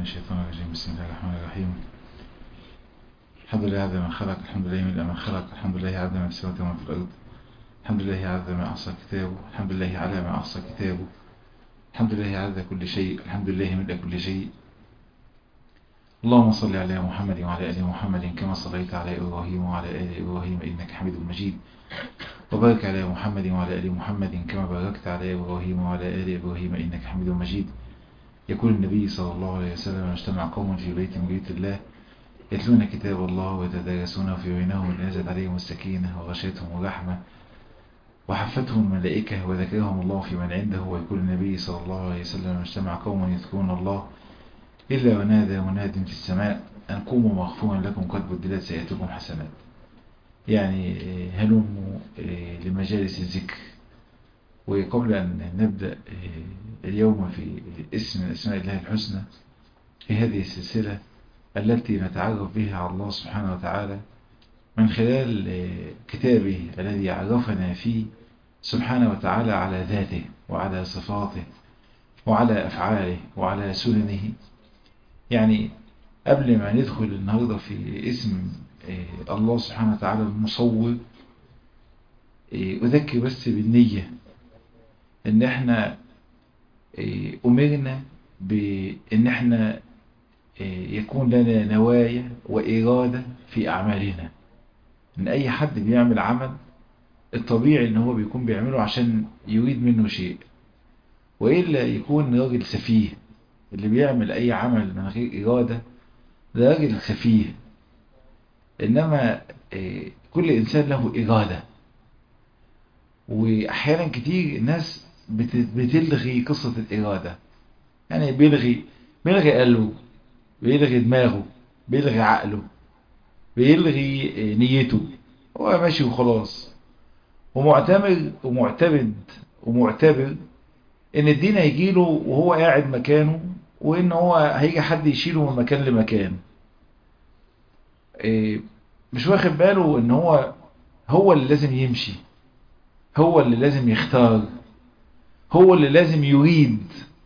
الشيطان الرجيم بسم الله الرحمن الرحيم الحمد لله عز ما خلق الحمد لله من ما خلق الحمد لله عز ما سوى وما في الأرض الحمد لله عز ما أحصى كتابه الحمد لله على ما أحصى كتابه الحمد لله عز كل شيء الحمد لله من كل شيء اللهم صل على محمد وعلى آل محمد كما صليت على إبراهيم وعلى آل إبراهيم إنك حميد مجيد وبارك على محمد وعلى آل محمد كما باركت على إبراهيم وعلى آل إبراهيم إنك حميد مجيد يقول النبي صلى الله عليه وسلم اجتمع قوم في بيت من بيوت الله يتلون كتاب الله ويتدارسونه في بينهم نزلت عليهم السكينة وغشيتهم الرحمة وحفتهم الملائكة وذكرهم الله في من عنده ويقول النبي صلى الله عليه وسلم اجتمع قوم يذكرون الله إلا ونادى مناد في السماء أن قوموا مغفورا لكم قد بدلت سيئتكم حسنات يعني هلموا لمجالس الذكر وقبل أن نبدأ اليوم في اسم من أسماء الله الحسنى في هذه السلسلة التي نتعرف بها على الله سبحانه وتعالى من خلال كتابه الذي عرفنا فيه سبحانه وتعالى على ذاته وعلى صفاته وعلى أفعاله وعلى سننه يعني قبل ما ندخل النهاردة في اسم الله سبحانه وتعالى المصور أذكر بس بالنية ان احنا امرنا بان احنا يكون لنا نوايا وإرادة في أعمالنا ان اي حد بيعمل عمل الطبيعي ان هو بيكون بيعمله عشان يريد منه شيء وإلا يكون راجل سفيه اللي بيعمل اي عمل من غير إرادة ده راجل سفيه انما كل انسان له إرادة واحيانا كتير الناس بتلغي قصة الإرادة يعني بيلغي بيلغي قلبه بيلغي دماغه بيلغي عقله بيلغي نيته هو ماشي وخلاص ومعتمد ومعتمد ومعتبر ان الدين هيجيله وهو قاعد مكانه وان هو هيجي حد يشيله من مكان لمكان مش واخد باله ان هو هو اللي لازم يمشي هو اللي لازم يختار هو اللي لازم يريد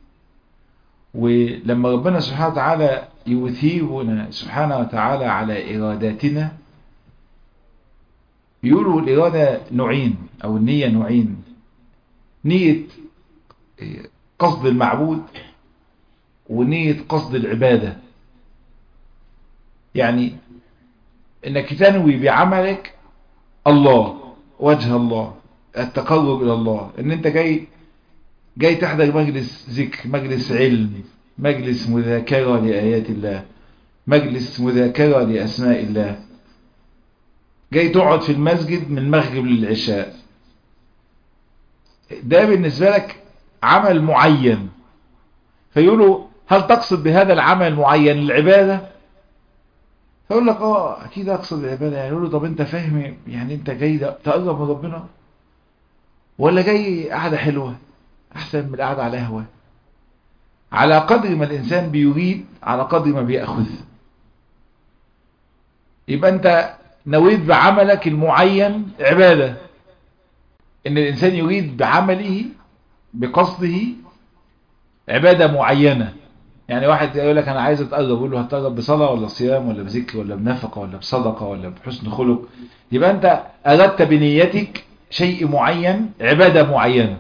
ولما ربنا سبحانه وتعالى يثيبنا سبحانه وتعالى على إراداتنا يقولوا الإرادة نوعين أو النية نوعين نية قصد المعبود ونية قصد العبادة يعني انك تنوي بعملك الله وجه الله التقرب الى الله ان انت جاي جاي تحضر مجلس ذكر مجلس علم مجلس مذاكرة لآيات الله مجلس مذاكرة لأسماء الله جاي تقعد في المسجد من المغرب للعشاء ده بالنسبة لك عمل معين فيقولوا هل تقصد بهذا العمل المعين العبادة فيقول لك اه اكيد اقصد العبادة يعني يقولوا طب انت فاهم يعني انت جاي تقرب من ربنا ولا جاي قعدة حلوة احسن من القعدة على قهوة على قدر ما الانسان بيريد على قدر ما بيأخذ يبقى انت نويت بعملك المعين عبادة ان الانسان يريد بعمله بقصده عبادة معينة يعني واحد يقول لك انا عايز اتقرب يقول له هتقرب بصلاة ولا صيام ولا بذكر ولا بنفقة ولا بصدقة ولا بحسن خلق يبقى انت اردت بنيتك شيء معين عبادة معينة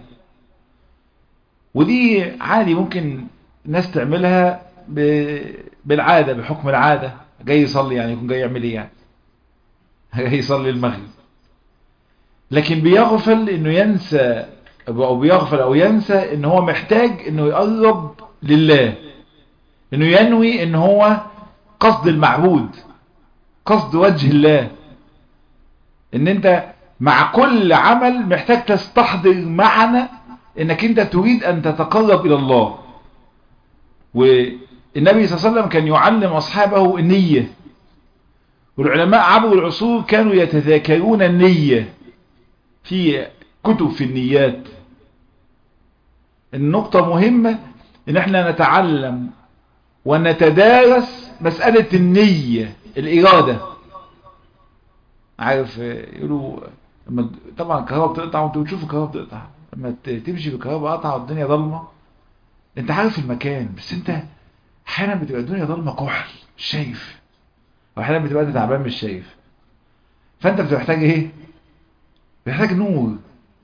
ودي عادي ممكن ناس تعملها بالعادة بحكم العادة جاي يصلي يعني يكون جاي يعمل ايه يعني جاي يصلي المغرب لكن بيغفل انه ينسى او بيغفل او ينسى ان هو محتاج انه يقرب لله انه ينوي ان هو قصد المعبود قصد وجه الله ان انت مع كل عمل محتاج تستحضر معنى انك انت تريد ان تتقرب الى الله والنبي صلى الله عليه وسلم كان يعلم اصحابه النية والعلماء عبر العصور كانوا يتذاكرون النية في كتب في النيات النقطة مهمة ان احنا نتعلم ونتدارس مسألة النية الإرادة عارف يقولوا طبعا الكهرباء بتقطع وانتوا بتشوفوا الكهرباء بتقطع لما تمشي بالكهرباء قطع والدنيا ضلمه انت عارف المكان بس انت احيانا بتبقى الدنيا ضلمه كحل مش شايف واحيانا بتبقى انت تعبان مش شايف فانت بتبقى محتاج ايه محتاج نور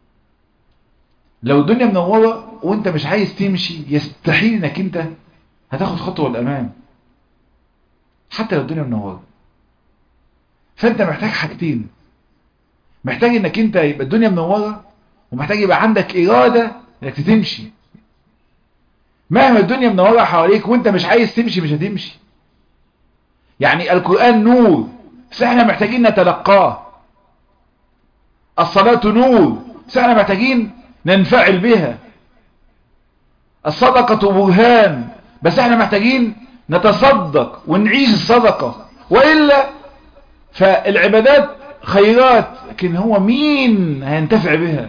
لو الدنيا منوره وانت مش عايز تمشي يستحيل انك انت هتاخد خطوه للامام حتى لو الدنيا منوره فانت محتاج حاجتين محتاج انك انت يبقى الدنيا منوره ومحتاج يبقى عندك اراده انك تمشي مهما الدنيا منوره حواليك وانت مش عايز تمشي مش هتمشي يعني القران نور بس احنا محتاجين نتلقاه الصلاه نور بس احنا محتاجين ننفعل بها الصدقه برهان بس احنا محتاجين نتصدق ونعيش الصدقه والا فالعبادات خيرات لكن هو مين هينتفع بها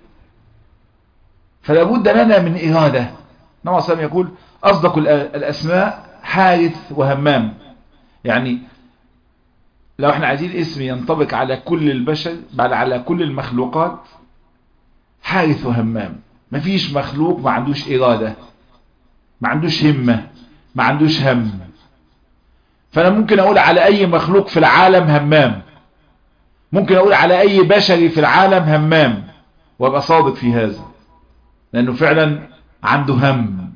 فلا بد لنا من إرادة النبي صلى الله يقول أصدق الأسماء حارث وهمام يعني لو احنا عايزين اسم ينطبق على كل البشر بل على كل المخلوقات حارث وهمام مفيش مخلوق ما عندوش إرادة ما عندوش همة ما عندوش هم فأنا ممكن أقول على أي مخلوق في العالم همام ممكن أقول على أي بشري في العالم همام وابقى صادق في هذا لأنه فعلا عنده هم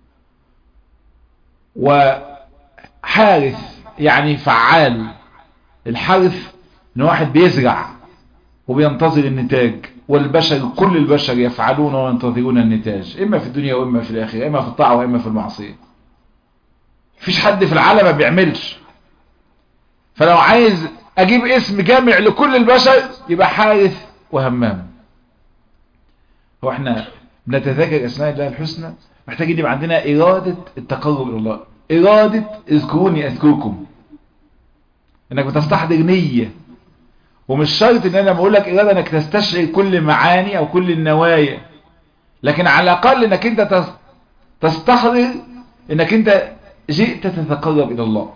وحارث يعني فعال الحرث ان واحد بيزرع وبينتظر النتاج والبشر كل البشر يفعلون وينتظرون النتاج اما في الدنيا واما في الاخره اما في الطاعه واما في المعصيه مفيش حد في العالم ما بيعملش فلو عايز اجيب اسم جامع لكل البشر يبقى حارث وهمام هو احنا بنتذاكر اسماء الله الحسنى محتاجين يبقى عندنا اراده التقرب الى الله اراده اذكروني اذكركم انك بتستحضر نيه ومش شرط ان انا بقول لك اراده انك تستشعر كل معاني او كل النوايا لكن على الاقل انك انت تستحضر انك انت جئت تتقرب الى الله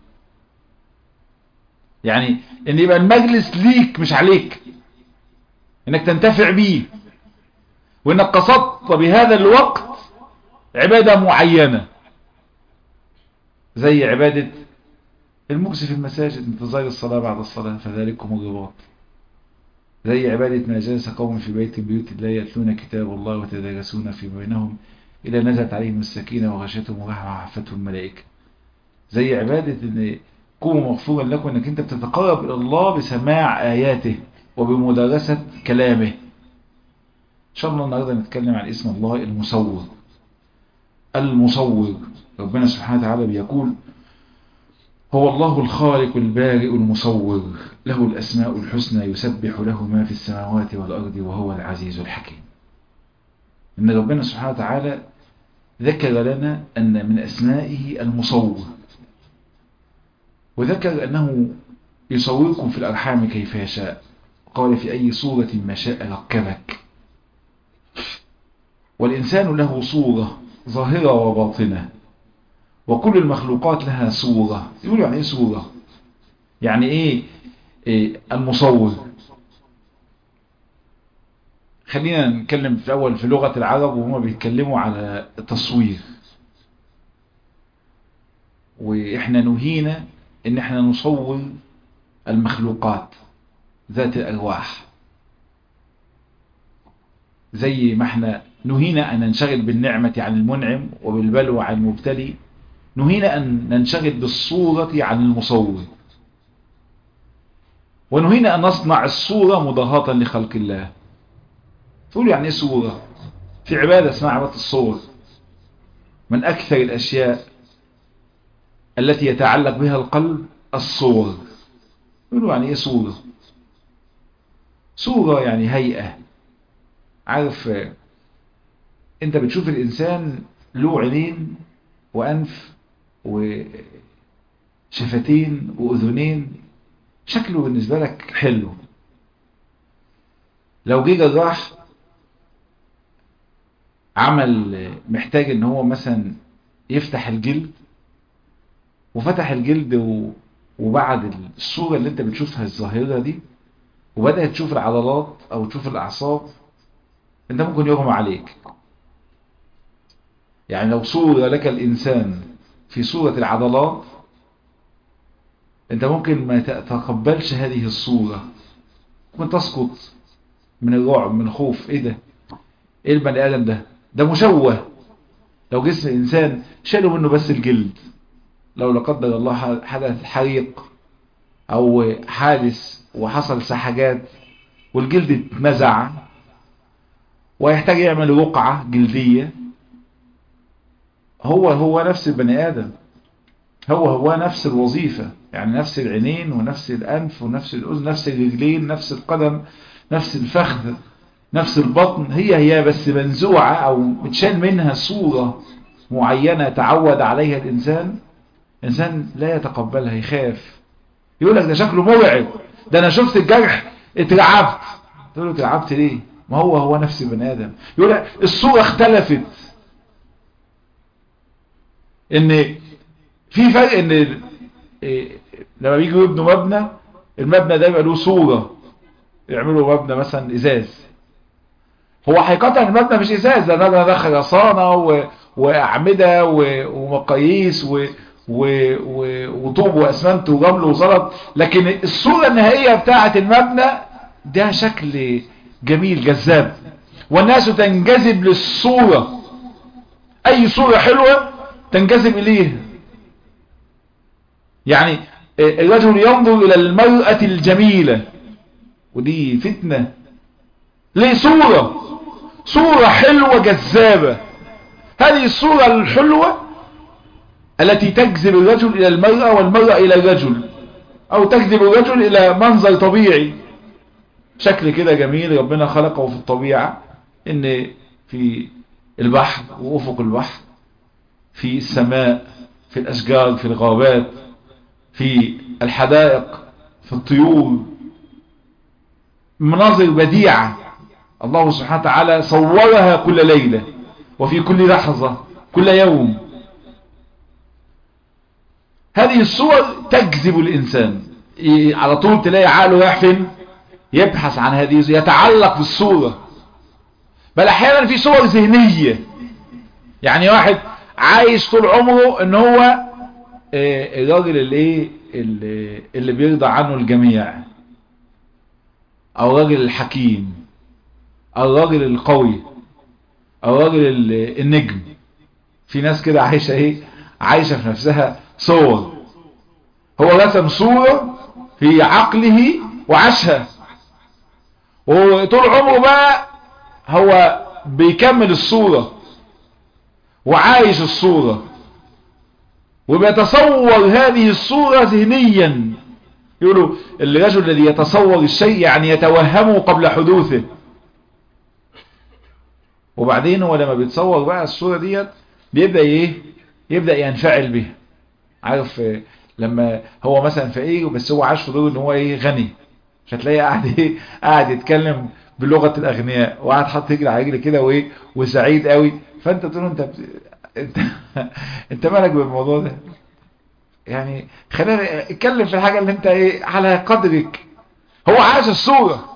يعني ان يبقى المجلس ليك مش عليك انك تنتفع بيه وانك قصدت بهذا الوقت عبادة معينة زي عبادة المكس في المساجد انتظار الصلاة بعد الصلاة فذلكم الرباط زي عبادة ما جلس قوم في بيت بيوت الله يتلون كتاب الله وتدارسون في بينهم إلى نزلت عليهم السكينة وغشتهم ورحمة وحفتهم الملائكة زي عبادة ان قوموا مغفورا لكم انك انت بتتقرب الى الله بسماع اياته وبمدارسة كلامه ان شاء الله النهارده نتكلم عن اسم الله المصور المصور ربنا سبحانه وتعالى بيقول هو الله الخالق البارئ المصور له الأسماء الحسنى يسبح له ما في السماوات والأرض وهو العزيز الحكيم إن ربنا سبحانه وتعالى ذكر لنا أن من أسمائه المصور وذكر أنه يصوركم في الأرحام كيف يشاء قال في أي صورة ما شاء ركبك والإنسان له صورة ظاهرة وباطنة وكل المخلوقات لها صورة يقولوا يعني ايه صورة يعني ايه, إيه المصور خلينا نتكلم في الأول في لغة العرب وهم بيتكلموا على التصوير وإحنا نهينا إن إحنا نصور المخلوقات ذات الأرواح زي ما احنا نهينا أن ننشغل بالنعمة عن المنعم وبالبلوى عن المبتلي نهينا أن ننشغل بالصورة عن المصور ونهينا أن نصنع الصورة مضاهاة لخلق الله تقول يعني ايه صورة في عبادة اسمها عبادة الصور من أكثر الأشياء التي يتعلق بها القلب الصور يقولوا يعني ايه صورة صورة يعني هيئة عارف انت بتشوف الإنسان له عينين وأنف وشفتين وأذنين شكله بالنسبة لك حلو لو جه جراح عمل محتاج ان هو مثلا يفتح الجلد وفتح الجلد و... وبعد الصورة اللي انت بتشوفها الظاهرة دي وبدأت تشوف العضلات او تشوف الاعصاب انت ممكن يغمى عليك يعني لو صور لك الانسان في صورة العضلات انت ممكن ما تتقبلش هذه الصورة ممكن تسقط من الرعب من الخوف ايه ده ايه البني ادم ده ده مشوه لو جسم الانسان شالوا منه بس الجلد لو لا قدر الله حدث حريق او حادث وحصل سحجات والجلد اتمزع ويحتاج يعمل رقعة جلدية هو هو نفس البني آدم هو هو نفس الوظيفة يعني نفس العينين ونفس الأنف ونفس الأذن نفس الرجلين نفس القدم نفس الفخذ نفس البطن هي هي بس منزوعة أو متشال منها صورة معينة تعود عليها الإنسان إنسان لا يتقبلها يخاف يقول لك ده شكله مرعب ده أنا شفت الجرح اترعبت تقول له اترعبت ليه ما هو هو نفس البني آدم يقول لك الصورة اختلفت ان في فرق ان إيه لما بيجوا يبنوا مبنى المبنى ده يبقى له صورة يعملوا مبنى مثلا ازاز هو حقيقة المبنى مش ازاز ده المبنى ده خرسانة و... واعمدة و... ومقاييس و... و... و... وطوب واسمنت ورمل وزلط لكن الصورة النهائية بتاعة المبنى ده شكل جميل جذاب والناس تنجذب للصورة اي صورة حلوة تنجذب اليه يعني الرجل ينظر الى المرأة الجميلة ودي فتنة ليه صورة صورة حلوة جذابة هذه الصورة الحلوة التي تجذب الرجل الى المرأة والمرأة الى الرجل او تجذب الرجل الى منظر طبيعي شكل كده جميل ربنا خلقه في الطبيعة ان في البحر وافق البحر في السماء في الاشجار في الغابات في الحدائق في الطيور مناظر بديعة الله سبحانه وتعالى صورها كل ليلة وفي كل لحظة كل يوم هذه الصور تجذب الإنسان على طول تلاقي عقله رايح فين يبحث عن هذه يتعلق بالصورة بل احيانا في صور ذهنية يعني واحد عايش طول عمره ان هو الراجل اللي ايه اللي, اللي بيرضى عنه الجميع او الراجل الحكيم او الراجل القوي او الراجل النجم في ناس كده عايشة ايه عايشة في نفسها صور هو رسم صورة في عقله وعاشها وطول عمره بقى هو بيكمل الصورة وعايش الصورة وبيتصور هذه الصورة ذهنيا يقولوا الرجل الذي يتصور الشيء يعني يتوهمه قبل حدوثه وبعدين هو لما بيتصور بقى الصورة ديت بيبدأ ايه يبدأ ينفعل بها عارف لما هو مثلا فقير بس هو عاش في دور ان هو ايه غني فتلاقيه قاعد ايه قاعد يتكلم بلغة الاغنياء وقاعد حاطط رجل على رجل كده وايه وسعيد قوي فانت تقول له انت انت انت مالك بالموضوع ده يعني خلينا اتكلم في الحاجة اللي انت ايه على قدرك هو عاش الصورة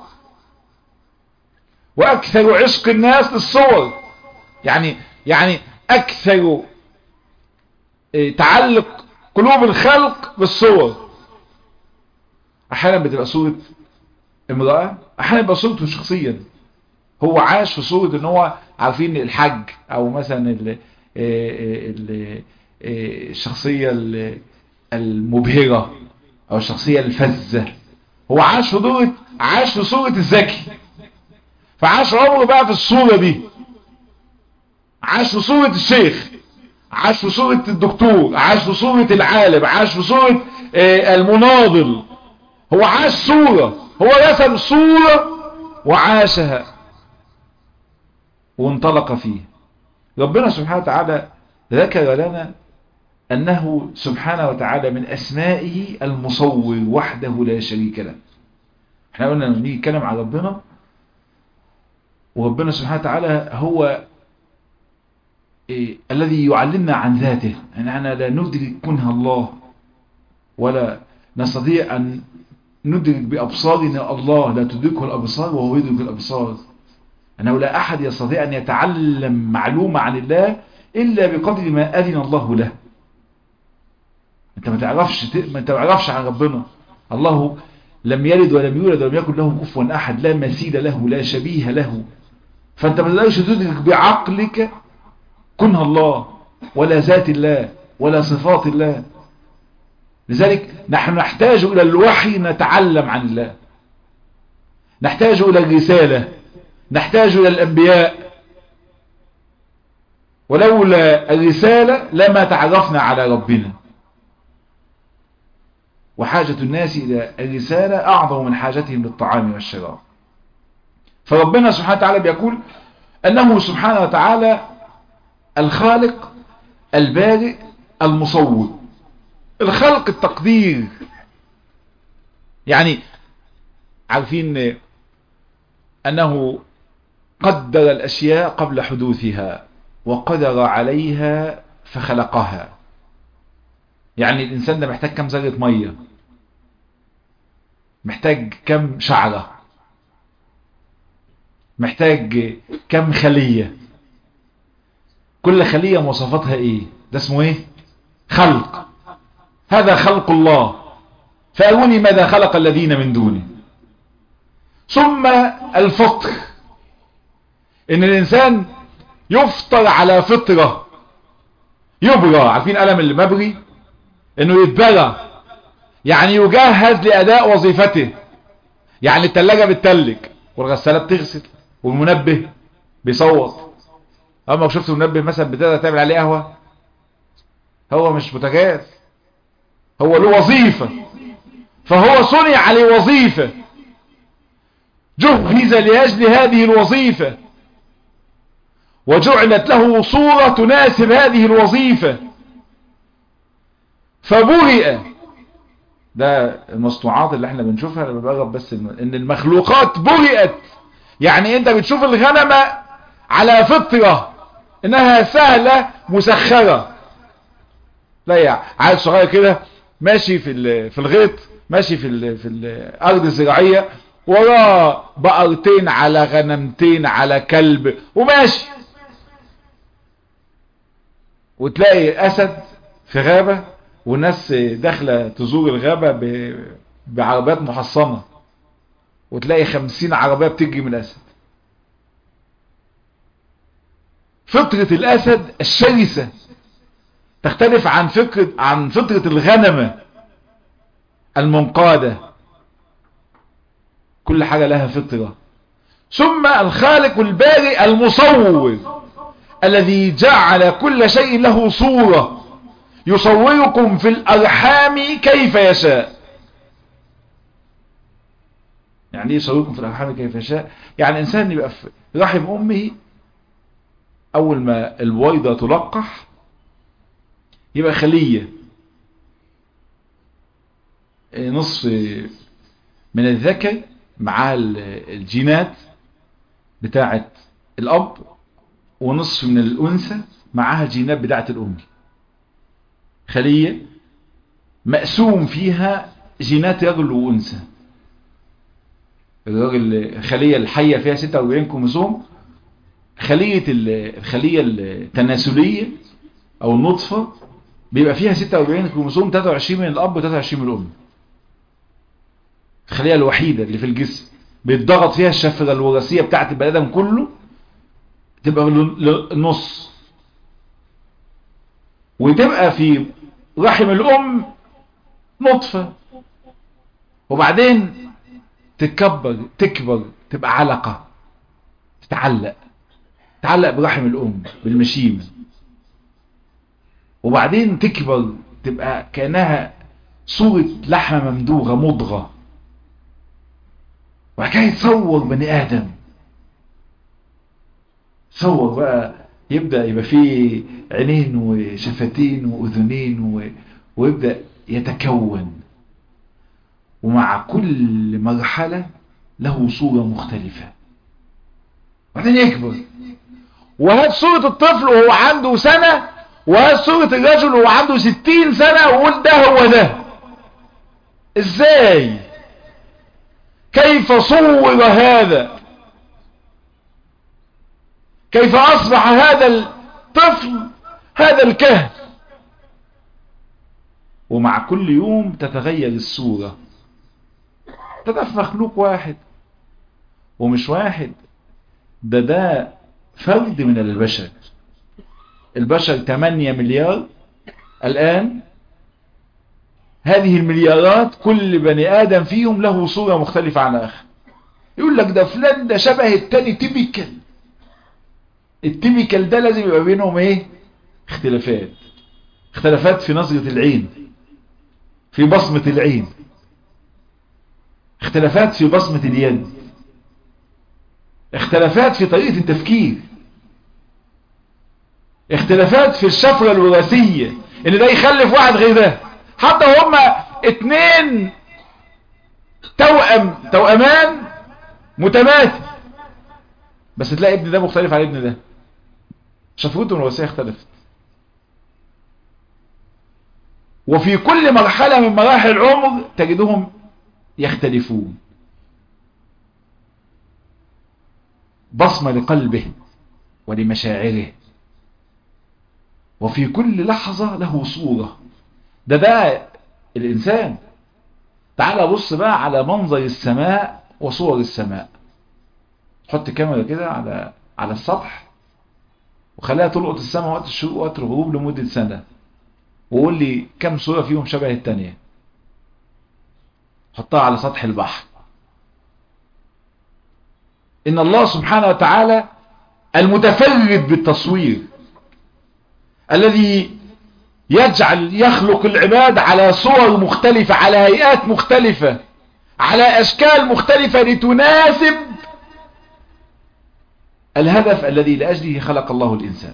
واكثر عشق الناس للصور يعني يعني اكثر ايه تعلق قلوب الخلق بالصور احيانا بتبقى صورة امرأة احيانا بتبقى صورته شخصيا هو عاش في صورة ان هو عارفين الحج او مثلا ال ال الشخصية المبهرة او الشخصية الفزة هو عاش في صورة عاش في صورة الذكي فعاش عمره بقى في الصورة دي عاش في صورة الشيخ عاش في صورة الدكتور عاش في صورة العالم عاش في صورة المناضل هو عاش صورة هو رسم صورة وعاشها وانطلق فيه ربنا سبحانه وتعالى ذكر لنا أنه سبحانه وتعالى من أسمائه المصور وحده لا شريك له احنا قلنا لما نيجي نتكلم عن ربنا وربنا سبحانه وتعالى هو إيه الذي يعلمنا عن ذاته أننا لا ندرك كنه الله ولا نستطيع أن ندرك بأبصارنا الله لا تدركه الأبصار وهو يدرك الأبصار أنه لا أحد يستطيع أن يتعلم معلومة عن الله إلا بقدر ما أذن الله له انت ما تعرفش ما انت ما تعرفش عن ربنا الله لم يلد ولم يولد ولم يكن له كفوا احد لا مثيل له لا شبيه له فانت ما تقدرش تدرك بعقلك كنه الله ولا ذات الله ولا صفات الله لذلك نحن نحتاج الى الوحي نتعلم عن الله نحتاج الى الرسالة نحتاج الى الانبياء ولولا الرسالة لما تعرفنا على ربنا وحاجة الناس إلى الرسالة أعظم من حاجتهم للطعام والشراب فربنا سبحانه وتعالى بيقول أنه سبحانه وتعالى الخالق البارئ المصور الخلق التقدير يعني عارفين أنه قدر الأشياء قبل حدوثها وقدر عليها فخلقها يعني الإنسان ده محتاج كم ذرة مية محتاج كم شعرة محتاج كم خلية كل خلية مواصفاتها ايه ده اسمه ايه خلق هذا خلق الله فأروني ماذا خلق الذين من دونه ثم الفطر ان الانسان يفطر على فطرة يبرى عارفين قلم اللي مبري انه يتبرى يعني يجهز لاداء وظيفته يعني التلاجة بتتلج والغسالة بتغسل والمنبه بيصوت اما شفت المنبه مثلا بتقدر تعمل عليه قهوة هو مش بوتاجاز هو له وظيفة فهو صنع لوظيفة جهز لأجل هذه الوظيفة وجعلت له صورة تناسب هذه الوظيفة فبرئ ده المصنوعات اللي احنا بنشوفها لما بقرب بس ان المخلوقات برئت يعني انت بتشوف الغنمة على فطرة انها سهلة مسخرة لا يعني عيل صغير كده ماشي في في الغيط ماشي في في الارض الزراعيه وراه بقرتين على غنمتين على كلب وماشي وتلاقي اسد في غابه والناس داخله تزور الغابه بعربيات محصنه وتلاقي خمسين عربيه بتجري من الاسد فطره الاسد الشرسه تختلف عن فكرة عن فطرة الغنمة المنقادة كل حاجة لها فطرة ثم الخالق البارئ المصور الذي جعل كل شيء له صورة يصوركم في الأرحام كيف يشاء يعني ايه يصوركم في الأرحام كيف يشاء يعني إنسان يبقى في رحم أمه أول ما البويضة تلقح يبقى خلية نصف من الذكر مع الجينات بتاعة الأب ونصف من الأنثى معها الجينات بتاعة الأم خلية مقسوم فيها جينات رجل وأنثى الراجل الخلية الحية فيها 46 كروموسوم خلية الخلية التناسلية أو النطفة بيبقى فيها 46 كروموسوم 23 من الاب و23 من الام الخليه الوحيده اللي في الجسم بيتضغط فيها الشفره الوراثيه بتاعه البني ادم كله تبقى النص وتبقى في رحم الام نطفه وبعدين تتكبر تكبر تبقى علقه تتعلق تتعلق برحم الام بالمشيمه وبعدين تكبر تبقى كأنها صورة لحمة ممدوغة مضغة وبعد كده يتصور بني آدم تصور بقى يبدأ يبقى فيه عينين وشفتين وأذنين و... ويبدأ يتكون ومع كل مرحلة له صورة مختلفة بعدين يكبر وهات صورة الطفل وهو عنده سنة وهات صورة الرجل وهو عنده ستين سنة وقول ده هو ده ازاي كيف صور هذا كيف اصبح هذا الطفل هذا الكهف ومع كل يوم تتغير الصورة ده في مخلوق واحد ومش واحد ده ده فرد من البشر البشر 8 مليار الآن هذه المليارات كل بني آدم فيهم له صورة مختلفة عن آخر يقول لك ده فلان ده شبه التاني تيبيكال التيبيكال ده لازم يبقى بينهم ايه اختلافات اختلافات في نظرة العين في بصمة العين اختلافات في بصمة اليد اختلافات في طريقة التفكير اختلافات في الشفرة الوراثية ان ده يخلف واحد غير ده حتى هما اتنين توأم توأمان متماثل بس تلاقي ابن ده مختلف عن ابن ده شفرته الوراثية اختلفت وفي كل مرحلة من مراحل العمر تجدهم يختلفون بصمة لقلبه ولمشاعره وفي كل لحظة له صورة ده ده الإنسان تعال بص بقى على منظر السماء وصور السماء حط كاميرا كده على على السطح وخليها تلقط السماء وقت الشروق وقت الغروب لمدة سنة وقول لي كم صورة فيهم شبه التانية حطها على سطح البحر ان الله سبحانه وتعالى المتفرد بالتصوير الذي يجعل يخلق العباد على صور مختلفة على هيئات مختلفة على اشكال مختلفة لتناسب الهدف الذي لأجله خلق الله الإنسان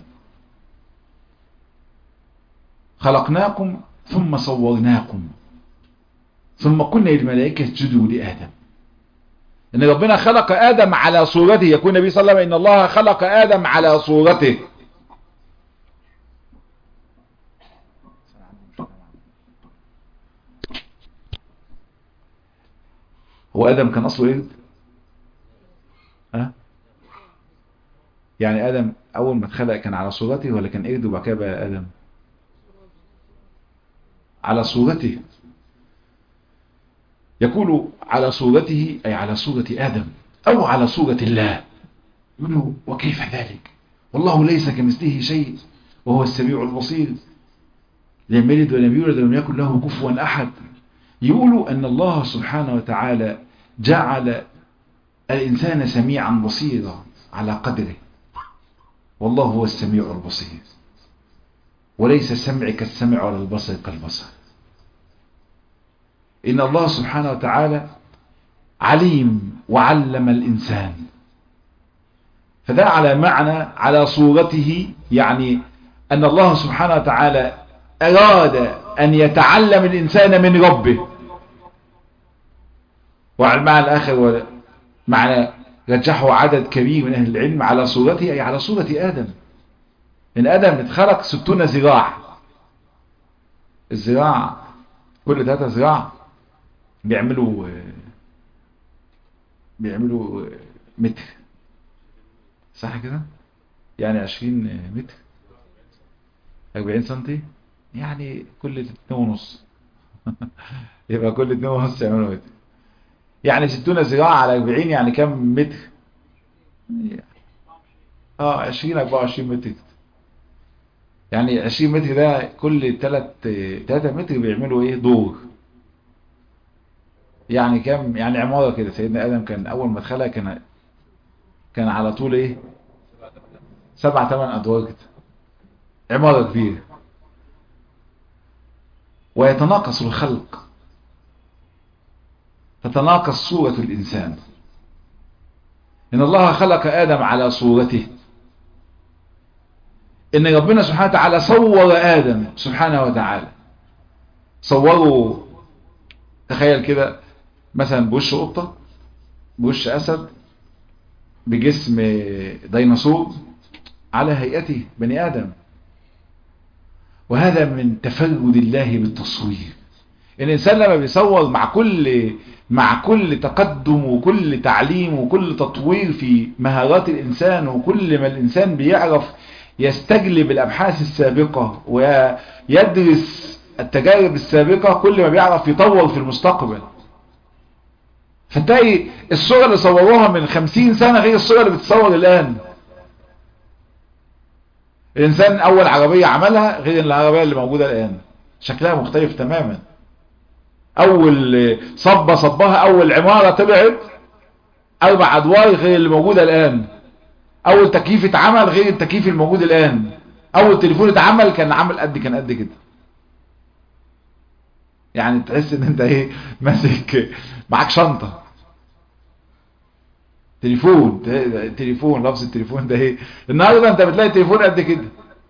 خلقناكم ثم صورناكم ثم قلنا للملائكة اسجدوا لآدم ان ربنا خلق آدم على صورته يقول النبي صلى الله عليه وسلم ان الله خلق آدم على صورته هو آدم كان أصله إيه؟ أه؟ يعني آدم أول ما اتخلق كان على صورته ولا كان قرد وبعد كده بقى آدم على صورته يقول على صورته أي على صورة آدم أو على صورة الله يقول وكيف ذلك والله ليس كمثله شيء وهو السميع البصير لم يلد ولم يولد ولم يكن له كفوا أحد يقولوا أن الله سبحانه وتعالى جعل الإنسان سميعا بصيرا على قدره والله هو السميع البصير وليس السمع كالسمع ولا البصر كالبصر إن الله سبحانه وتعالى عليم وعلم الإنسان فده على معنى على صورته يعني أن الله سبحانه وتعالى أراد أن يتعلم الإنسان من ربه وعلى المعنى الآخر معنى رجحه عدد كبير من أهل العلم على صورته أي على صورة آدم إن آدم اتخلق ستون ذراع الذراع كل ثلاثة ذراع بيعملوا بيعملوا متر صح كده يعني عشرين متر أربعين سنتي يعني كل اتنين ونص يبقى كل اتنين ونص يعملوا متر يعني ستون ذراع على أربعين يعني كم متر اه عشرين أربعة وعشرين متر يعني 20 متر ده كل 3 3 متر بيعملوا ايه دور يعني كام يعني عمارة كده سيدنا آدم كان أول ما اتخلق كان كان على طول ايه سبع ثمان أدوار كده عمارة كبيرة ويتناقص الخلق تتناقص صورة الإنسان إن الله خلق آدم على صورته ان ربنا سبحانه وتعالى صور آدم سبحانه وتعالى صوروا تخيل كده مثلا بوش قطة بوش أسد بجسم ديناصور على هيئته بني آدم وهذا من تفرد الله بالتصوير الإنسان لما بيصور مع كل مع كل تقدم وكل تعليم وكل تطوير في مهارات الإنسان وكل ما الإنسان بيعرف يستجلب الأبحاث السابقة ويدرس التجارب السابقة كل ما بيعرف يطور في المستقبل فتلاقي الصورة اللي صوروها من خمسين سنة غير الصورة اللي بتتصور الآن الإنسان أول عربية عملها غير العربية اللي موجودة الآن شكلها مختلف تماما أول صبة صبها أول عمارة طلعت أربع أدوار غير اللي موجودة الآن أول تكييف اتعمل غير التكييف الموجود الآن أول تليفون اتعمل كان عامل قد كان قد كده يعني تحس ان انت ايه ماسك معاك شنطة تليفون تليفون لفظ التليفون ده ايه النهارده انت بتلاقي تليفون قد كده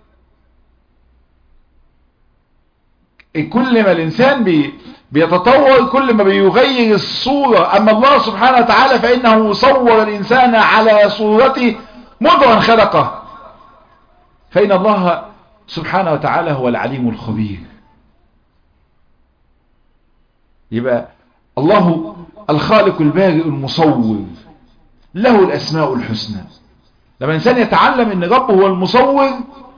كل ما الانسان بي بيتطور كل ما بيغير الصورة اما الله سبحانه وتعالى فانه صور الانسان على صورته منذ ان خلقه فان الله سبحانه وتعالى هو العليم الخبير يبقى الله الخالق البارئ المصور له الأسماء الحسنى لما الإنسان يتعلم أن ربه هو المصور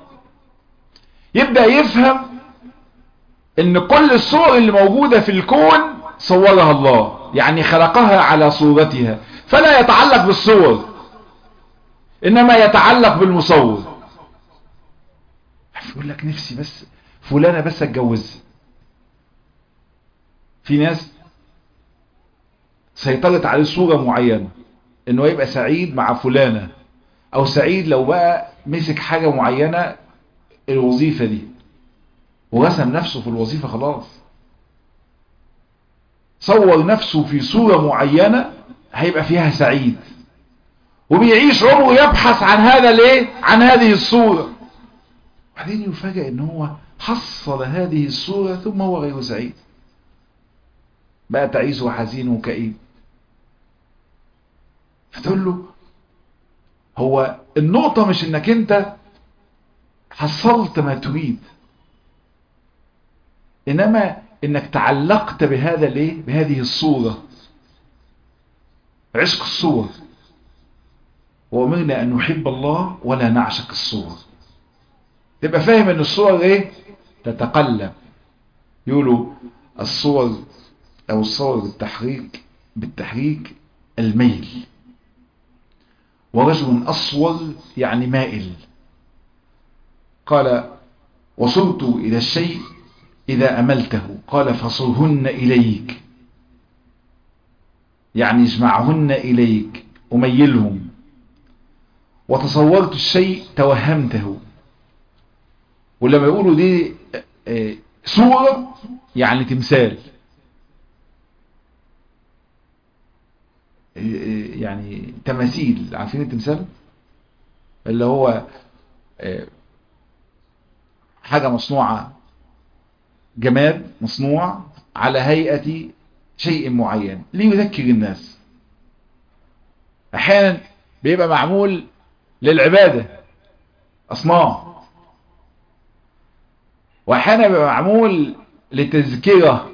يبدأ يفهم أن كل الصور اللي موجودة في الكون صورها الله يعني خلقها على صورتها فلا يتعلق بالصور إنما يتعلق بالمصور يقول لك نفسي بس فلانة بس اتجوزها في ناس سيطرت عليه صورة معينة انه يبقى سعيد مع فلانة او سعيد لو بقى مسك حاجة معينة الوظيفة دي ورسم نفسه في الوظيفة خلاص صور نفسه في صورة معينة هيبقى فيها سعيد وبيعيش عمره يبحث عن هذا ليه عن هذه الصورة وبعدين يفاجئ ان هو حصل هذه الصورة ثم هو غير سعيد بقى تعيس وحزين وكئيب فتقول له هو النقطة مش انك انت حصلت ما تريد انما انك تعلقت بهذا ليه بهذه الصورة عشق الصور وأمرنا أن نحب الله ولا نعشق الصور تبقى فاهم أن الصور إيه تتقلب يقولوا الصور أو الصور بالتحريك بالتحريك الميل ورجل أصول يعني مائل قال وصلت إلى الشيء إذا أملته قال فصرهن إليك يعني اجمعهن إليك أميلهم وتصورت الشيء توهمته ولما يقولوا دي صورة يعني تمثال يعني تماثيل عارفين التمثال اللي هو حاجة مصنوعة جماد مصنوع على هيئة شيء معين ليذكر الناس احيانا بيبقى معمول للعبادة اصنام واحيانا بيبقى معمول لتذكرة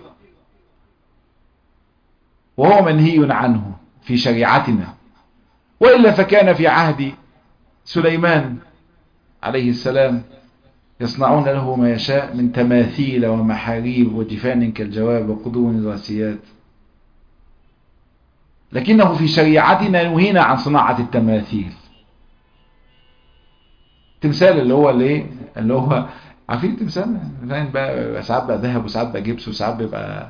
وهو منهي عنه في شريعتنا وإلا فكان في عهد سليمان عليه السلام يصنعون له ما يشاء من تماثيل ومحاريب وجفان كالجواب وقدور راسيات لكنه في شريعتنا نهينا عن صناعة التماثيل تمثال اللي هو الايه اللي هو عارفين التمثال فاهم بقى ساعات بقى ذهب وساعات بقى جبس وساعات بيبقى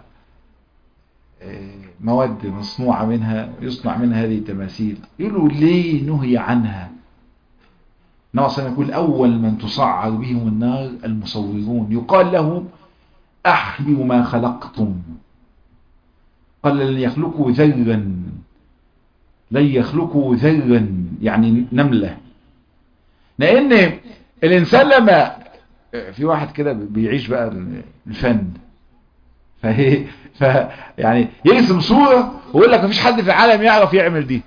مواد مصنوعة منها يصنع منها هذه التماثيل يقولوا ليه نهي عنها ناصر يقول أول من تصعر بهم النار المصورون يقال لهم أحيوا ما خلقتم قال لن يخلقوا ذرا لن يخلقوا ذرا يعني نملة لأن الإنسان لما في واحد كده بيعيش بقى الفن فهي ف يعني يرسم صورة ويقول لك مفيش حد في العالم يعرف يعمل دي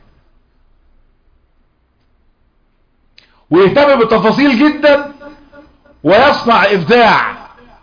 ويهتم بالتفاصيل جدا ويصنع ابداع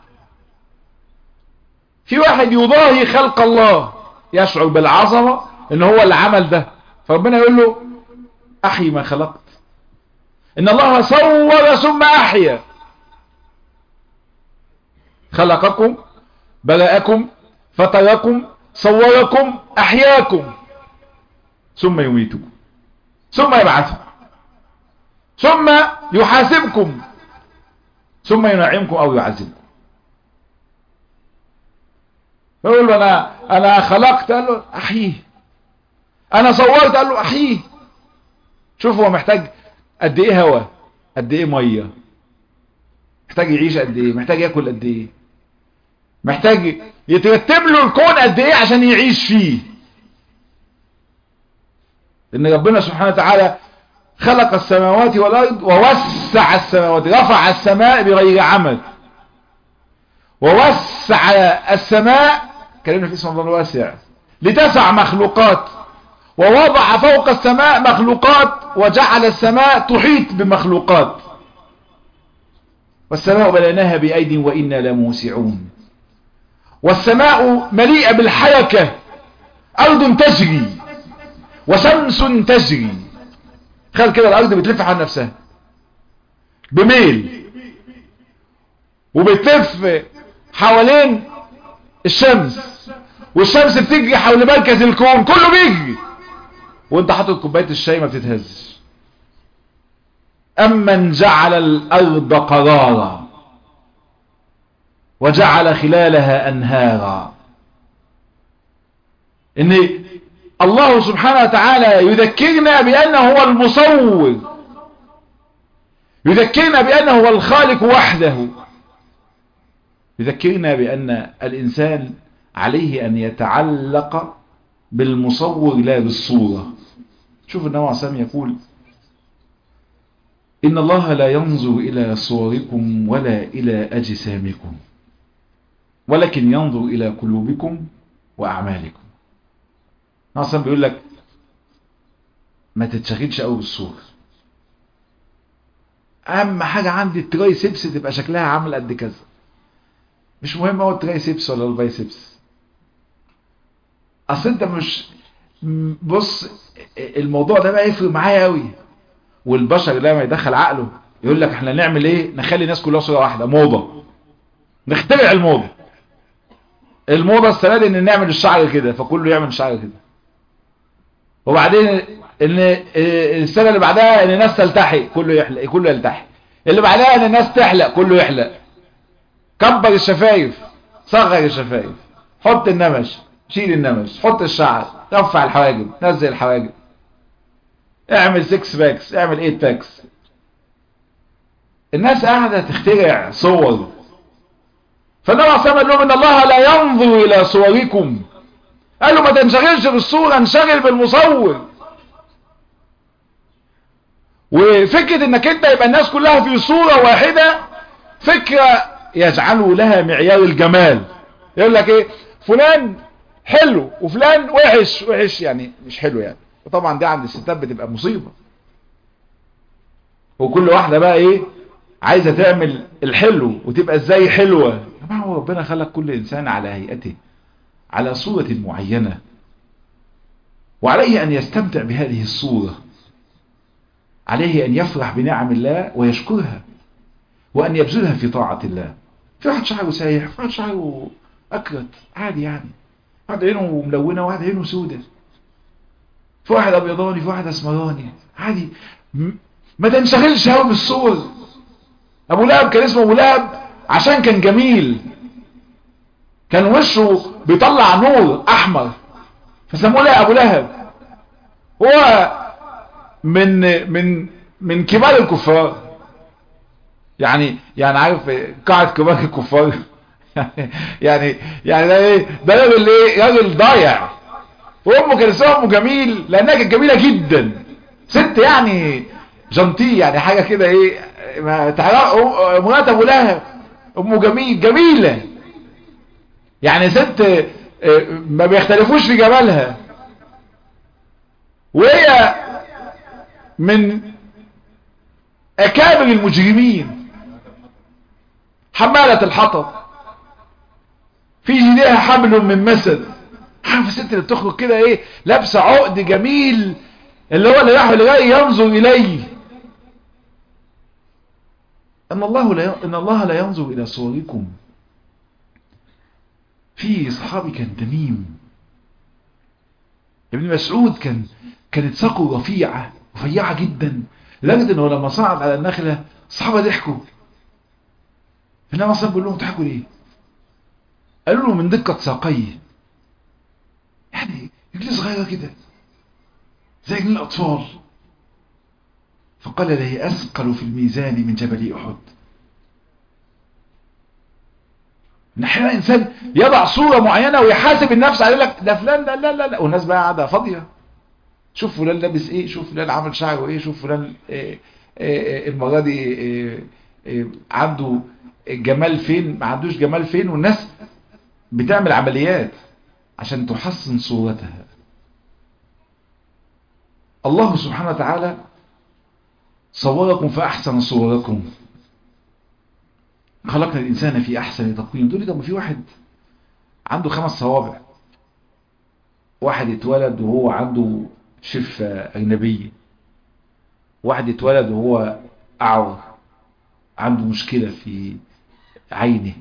في واحد يضاهي خلق الله يشعر بالعظمة ان هو اللي عمل ده فربنا يقول له احي ما خلقت ان الله صور ثم احيا خلقكم بدأكم فطركم صوركم أحياكم ثم يميتكم ثم يبعثكم ثم يحاسبكم ثم ينعمكم أو يعذبكم يقول له أنا, أنا خلقت قال له أحييه أنا صورت قال له أحييه شوف هو محتاج قد إيه هوا قد إيه مية محتاج يعيش قد إيه محتاج يأكل قد إيه محتاج يترتب له الكون قد إيه عشان يعيش فيه إن ربنا سبحانه وتعالى خلق السماوات والأرض ووسع السماوات رفع السماء بغير عمد ووسع السماء كلمنا في اسم الله الواسع لتسع مخلوقات ووضع فوق السماء مخلوقات وجعل السماء تحيط بمخلوقات والسماء بليناها بأيد وإنا لموسعون والسماء مليئة بالحركة أرض تجري وشمس تجري خل كده الأرض بتلف عن نفسها بميل وبتلف حوالين الشمس والشمس بتجري حول مركز الكون كله بيجري وانت حاطط كوبايه الشاي ما بتتهزش امن جعل الارض قرارا وجعل خلالها انهارا ان الله سبحانه وتعالى يذكرنا بانه هو المصور يذكرنا بانه هو الخالق وحده يذكرنا بان الانسان عليه ان يتعلق بالمصور لا بالصورة شوف النبي عليه الصلاة يقول إن الله لا ينظر إلى صوركم ولا إلى أجسامكم ولكن ينظر إلى قلوبكم وأعمالكم النبي عليه بيقول لك ما تتشغلش قوي بالصورة أهم حاجة عندي الترايسبس تبقى شكلها عامل قد كذا مش مهم هو الترايسبس ولا البايسبس اصل انت مش بص الموضوع ده بقى يفرق معايا قوي والبشر لما يدخل عقله يقول لك احنا نعمل ايه نخلي الناس كلها صوره واحده موضه نخترع الموضه الموضه السنه دي ان نعمل الشعر كده فكله يعمل الشعر كده وبعدين ان السنه اللي بعدها ان الناس تلتحي كله يحلق كله يلتحي اللي بعدها ان الناس تحلق كله يحلق كبر الشفايف صغر الشفايف حط النمش شيل النمش حط الشعر رفع الحواجب نزل الحواجب اعمل 6 باكس اعمل 8 باكس الناس قاعدة تخترع صور فالنبي عليه الصلاة لهم ان الله لا ينظر الى صوركم قال له ما تنشغلش بالصورة انشغل بالمصور وفكرة انك انت يبقى الناس كلها في صورة واحدة فكرة يجعلوا لها معيار الجمال يقول لك ايه فلان حلو وفلان وحش وحش يعني مش حلو يعني وطبعا دي عند الستات بتبقى مصيبة وكل واحدة بقى ايه عايزة تعمل الحلو وتبقى ازاي حلوة يا جماعة هو ربنا خلق كل انسان على هيئته على صورة معينة وعليه ان يستمتع بهذه الصورة عليه ان يفرح بنعم الله ويشكرها وان يبذلها في طاعة الله في واحد شعره سايح في واحد شعره اكرت عادي يعني واحد عينه ملونة واحد عينه سودة في واحد ابيضاني في واحد اسمراني عادي ما تنشغلش قوي بالصور ابو لهب كان اسمه ابو لهب عشان كان جميل كان وشه بيطلع نور احمر فسموه له ابو لهب هو من من من كبار الكفار يعني يعني عارف قاعة كبار الكفار يعني يعني ده ايه ده راجل ايه راجل ضايع وامه كان اسمها امه جميل لانها كانت جميله جدا ست يعني جنتي يعني حاجه كده ايه ما تعرف مرات ابو لهب امه جميل جميله يعني ست ما بيختلفوش في جمالها وهي من اكابر المجرمين حمالة الحطب في جديها حمل من مسد عارف الست اللي بتخرج كده ايه لابسه عقد جميل اللي هو اللي راح لغايه ينظر اليه ان الله لا ان الله لا ينظر الى صوركم في صحابي كان تميم ابن مسعود كان كانت ساقه رفيعة رفيعة جدا لدرجة انه لما صعد على النخلة الصحابة ضحكوا النبي اصلا بيقول لهم تضحكوا ليه قالوا له من دقة ساقيه يعني رجليه صغيرة كده زي رجل الأطفال فقال له أثقل في الميزان من جبل أحد ان احيانا انسان يضع صورة معينة ويحاسب النفس على لك ده فلان ده لا لا لا والناس بقى قاعدة فاضية شوف فلان لابس ايه شوف فلان عمل شعره ايه شوف فلان إيه إيه المرة دي إيه إيه عنده جمال فين ما عندوش جمال فين والناس بتعمل عمليات عشان تحسن صورتها الله سبحانه وتعالى صوركم فأحسن صوركم خلقنا الإنسان في أحسن تقويم دول ده في واحد عنده خمس صوابع واحد اتولد وهو عنده شفة أجنبية واحد اتولد وهو أعور عنده مشكلة في عينه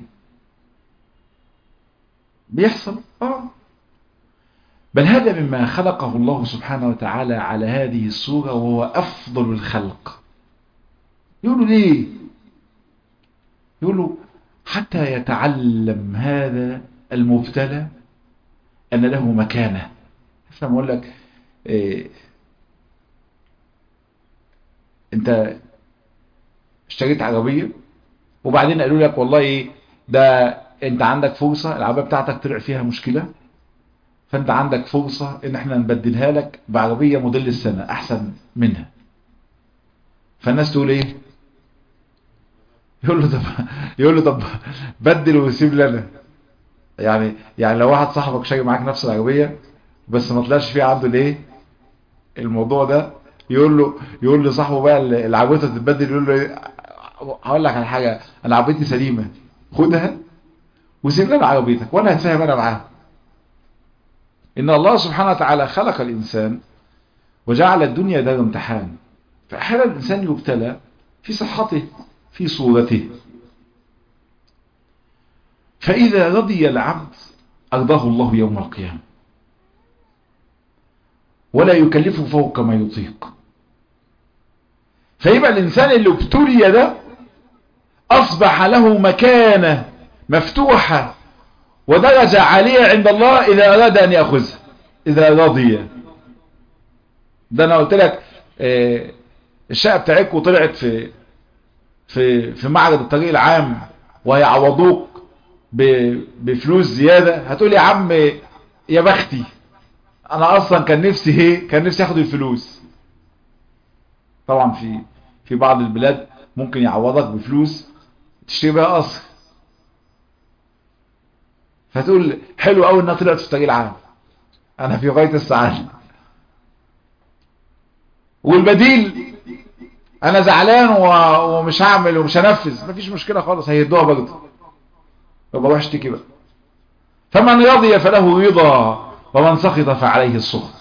بيحصل آه بل هذا مما خلقه الله سبحانه وتعالى على هذه الصورة وهو أفضل الخلق يقولوا ليه يقولوا حتى يتعلم هذا المبتلى أن له مكانة فلما أقول لك إيه أنت اشتريت عربية وبعدين قالوا لك والله ايه ده انت عندك فرصة العربية بتاعتك طلع فيها مشكلة فانت عندك فرصة ان احنا نبدلها لك بعربية موديل السنة احسن منها فالناس تقول ايه يقول له طب يقول له طب بدل وسيب لنا يعني يعني لو واحد صاحبك شاي معاك نفس العربية بس ما طلعش فيها عنده الايه الموضوع ده يقول له يقول لصاحبه بقى اللي عربيته تتبدل يقول له ايه هقول لك على حاجة انا عربيتي سليمة خدها وسيب لنا عربيتك وانا هتفاهم انا معاها ان الله سبحانه وتعالى خلق الانسان وجعل الدنيا دار امتحان فاحيانا الانسان يبتلى في صحته في صورته فاذا رضي العبد ارضاه الله يوم القيامة ولا يكلفه فوق ما يطيق فيبقى الانسان اللي ابتلي ده اصبح له مكانة مفتوحة ودرجة عالية عند الله اذا اراد ان يأخذها اذا رضي ده انا قلت لك اه الشقة بتاعتكم طلعت في في في معرض الطريق العام وهيعوضوك بفلوس زيادة هتقول يا عم يا بختي انا اصلا كان نفسي ايه كان نفسي اخد الفلوس طبعا في في بعض البلاد ممكن يعوضك بفلوس تشتري بيها قصر فتقول حلو قوي انها طلعت في الطريق العام انا في غاية السعادة والبديل انا زعلان ومش هعمل ومش هنفذ مفيش مشكلة خالص هيدوها برضه يبقى روح اشتكي بقى فمن رضي فله رضا ومن سخط فعليه السخط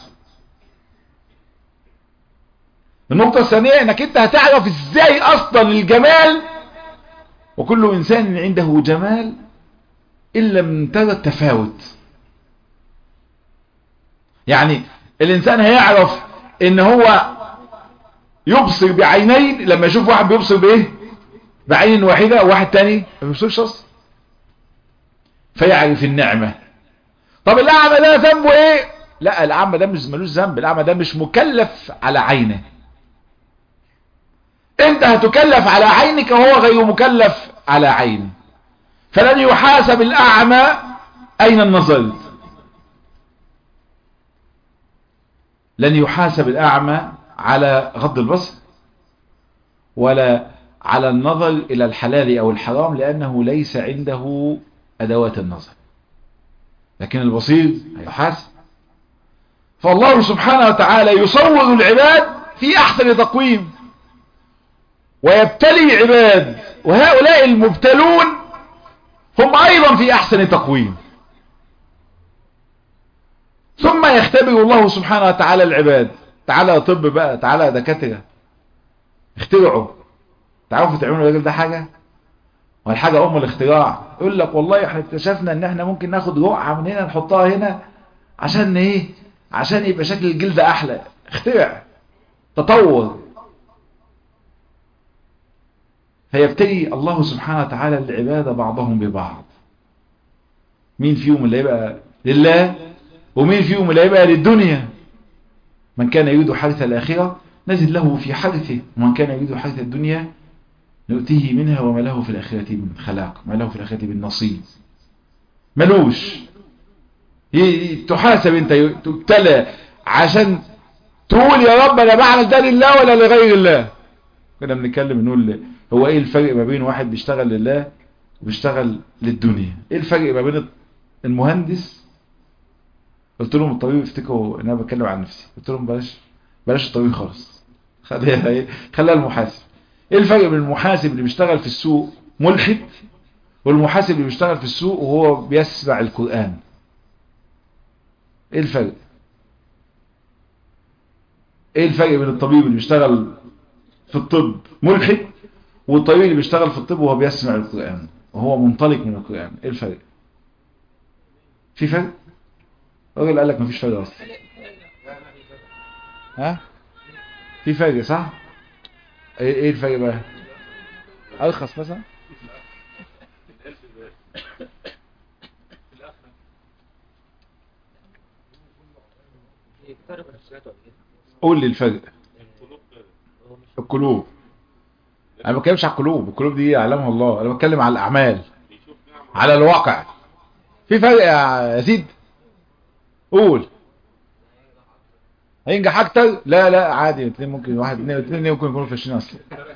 النقطة الثانية انك انت هتعرف ازاي اصلا الجمال وكل انسان عنده جمال ان لم ترى التفاوت يعني الانسان هيعرف ان هو يبصر بعينين لما يشوف واحد بيبصر بايه بعين واحدة وواحد تاني ما بيبصرش اصلا فيعرف النعمة طب الاعمى ده ذنبه ايه لا الاعمى ده مش ملوش ذنب الاعمى ده مش مكلف على عينه انت هتكلف على عينك وهو غير مكلف على عينه فلن يحاسب الاعمى اين النظر لن يحاسب الاعمى على غض البصر ولا على النظر الى الحلال او الحرام لانه ليس عنده ادوات النظر لكن البصير هيحاسب فالله سبحانه وتعالى يصور العباد في احسن تقويم ويبتلي عباد وهؤلاء المبتلون هم ايضا في احسن تقويم ثم يختبر الله سبحانه وتعالى العباد تعالى طب بقى تعالى دكاترة اخترعوا تعرفوا تعملوا الراجل ده حاجة والحاجة ام الاختراع يقول لك والله احنا اكتشفنا ان احنا ممكن ناخد رقعة من هنا نحطها هنا عشان ايه عشان يبقى شكل الجلد احلى اخترع تطور فيبتلي الله سبحانه وتعالى العبادة بعضهم ببعض مين فيهم اللي يبقى لله ومين فيهم اللي يبقى للدنيا من كان يريد حرث الآخرة نزل له في حرثه ومن كان يريد حرث الدنيا نؤتيه منها وما له في الآخرة من خلاق ما له في الآخرة من نصيب ملوش تحاسب انت تبتلى عشان تقول يا رب انا بعمل ده لله ولا لغير الله كنا بنتكلم نقول هو ايه الفرق ما بين واحد بيشتغل لله وبيشتغل للدنيا ايه الفرق ما بين المهندس قلت لهم الطبيب افتكروا ان انا بتكلم عن نفسي قلت لهم بلاش بلاش الطبيب خالص خليها ايه خليها المحاسب ايه الفرق بين المحاسب اللي بيشتغل في السوق ملحد والمحاسب اللي بيشتغل في السوق وهو بيسمع القرآن ايه الفرق ايه الفرق بين الطبيب اللي بيشتغل في الطب ملحد والطبيب اللي بيشتغل في الطب وهو بيسمع القرآن وهو منطلق من القرآن ايه الفرق في فرق الراجل قال لك مفيش فرق اصلا ها في فرق صح ايه ايه الفرق بقى ارخص مثلا قول لي الفرق القلوب انا ما بتكلمش على القلوب القلوب دي يعلمها الله انا بتكلم على الاعمال على الواقع في فرق يا سيد قول هينجح اكتر لا لا عادي اثنين ممكن واحد اثنين اثنين ممكن يكونوا فاشلين اصلا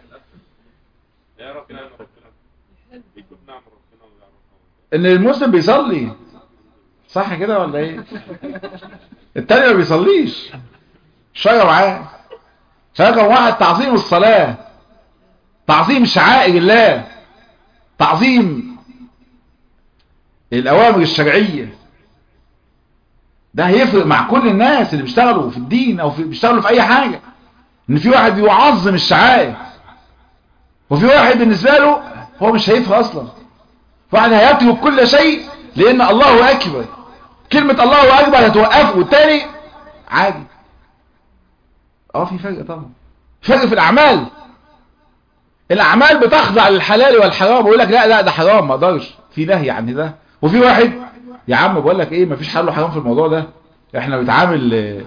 ان المسلم بيصلي صح كده ولا ايه التاني ما بيصليش شجر معاه شجر واحد تعظيم الصلاة تعظيم شعائر الله تعظيم الأوامر الشرعية ده هيفرق مع كل الناس اللي بيشتغلوا في الدين أو في بيشتغلوا في أي حاجة إن في واحد يعظم الشعائر وفي واحد بالنسبة له هو مش هيفرق أصلا واحد هيترك كل شيء لأن الله أكبر كلمة الله أكبر هتوقفه والتاني عادي اه في فرق طبعا فرق في الأعمال الأعمال بتخضع للحلال والحرام بيقول لك لا لا ده حرام ما اقدرش في نهي عن ده وفي واحد يا عم بقول لك ايه مفيش حل وحرام في الموضوع ده احنا بنتعامل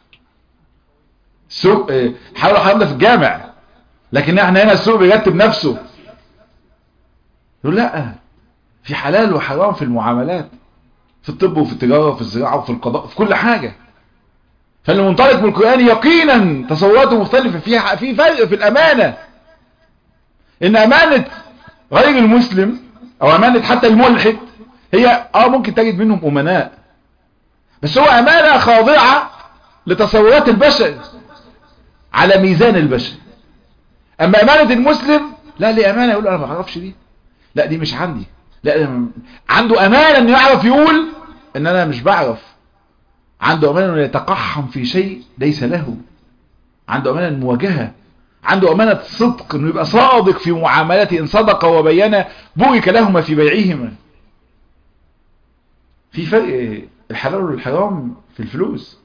سوق حل وحرام ده في الجامع لكن احنا هنا السوق بيرتب نفسه يقول لا في حلال وحرام في المعاملات في الطب وفي التجارة وفي الزراعة وفي القضاء في كل حاجة فاللي منطلق من القرآن يقينا تصوراته مختلفة في في فرق في الأمانة إن أمانة غير المسلم أو أمانة حتى الملحد هي اه ممكن تجد منهم أمناء بس هو أمانة خاضعة لتصورات البشر على ميزان البشر أما أمانة المسلم لا لي أمانة يقول أنا ما أعرفش دي لا دي مش عندي لا عنده أمانة أنه يعرف يقول أن أنا مش بعرف عنده أمانة أنه يتقحم في شيء ليس له عنده أمانة المواجهة عنده أمانة الصدق أنه يبقى صادق في معاملته إن صدق وبين بورك لهما في بيعهما في فرق الحلال والحرام في الفلوس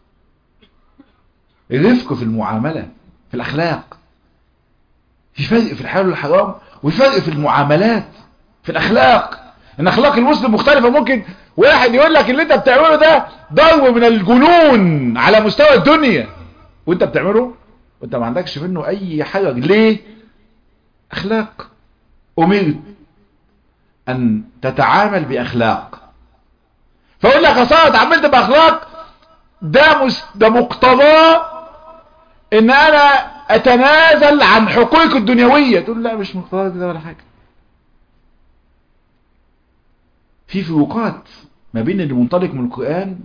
الرفق في المعاملة في الأخلاق في فرق في الحلال والحرام وفي فرق في المعاملات في الأخلاق ان أخلاق المسلم مختلفة ممكن واحد يقول لك اللي انت بتعمله ده ضرب من الجنون على مستوى الدنيا وانت بتعمله وانت ما عندكش منه اي حرج ليه اخلاق امرت ان تتعامل باخلاق فاقول لك اصلا اتعاملت باخلاق ده مس... ده مقتضاه ان انا اتنازل عن حقوق الدنيوية تقول لا مش مقتضاه ده ولا حاجة في فروقات ما بين اللي منطلق من القرآن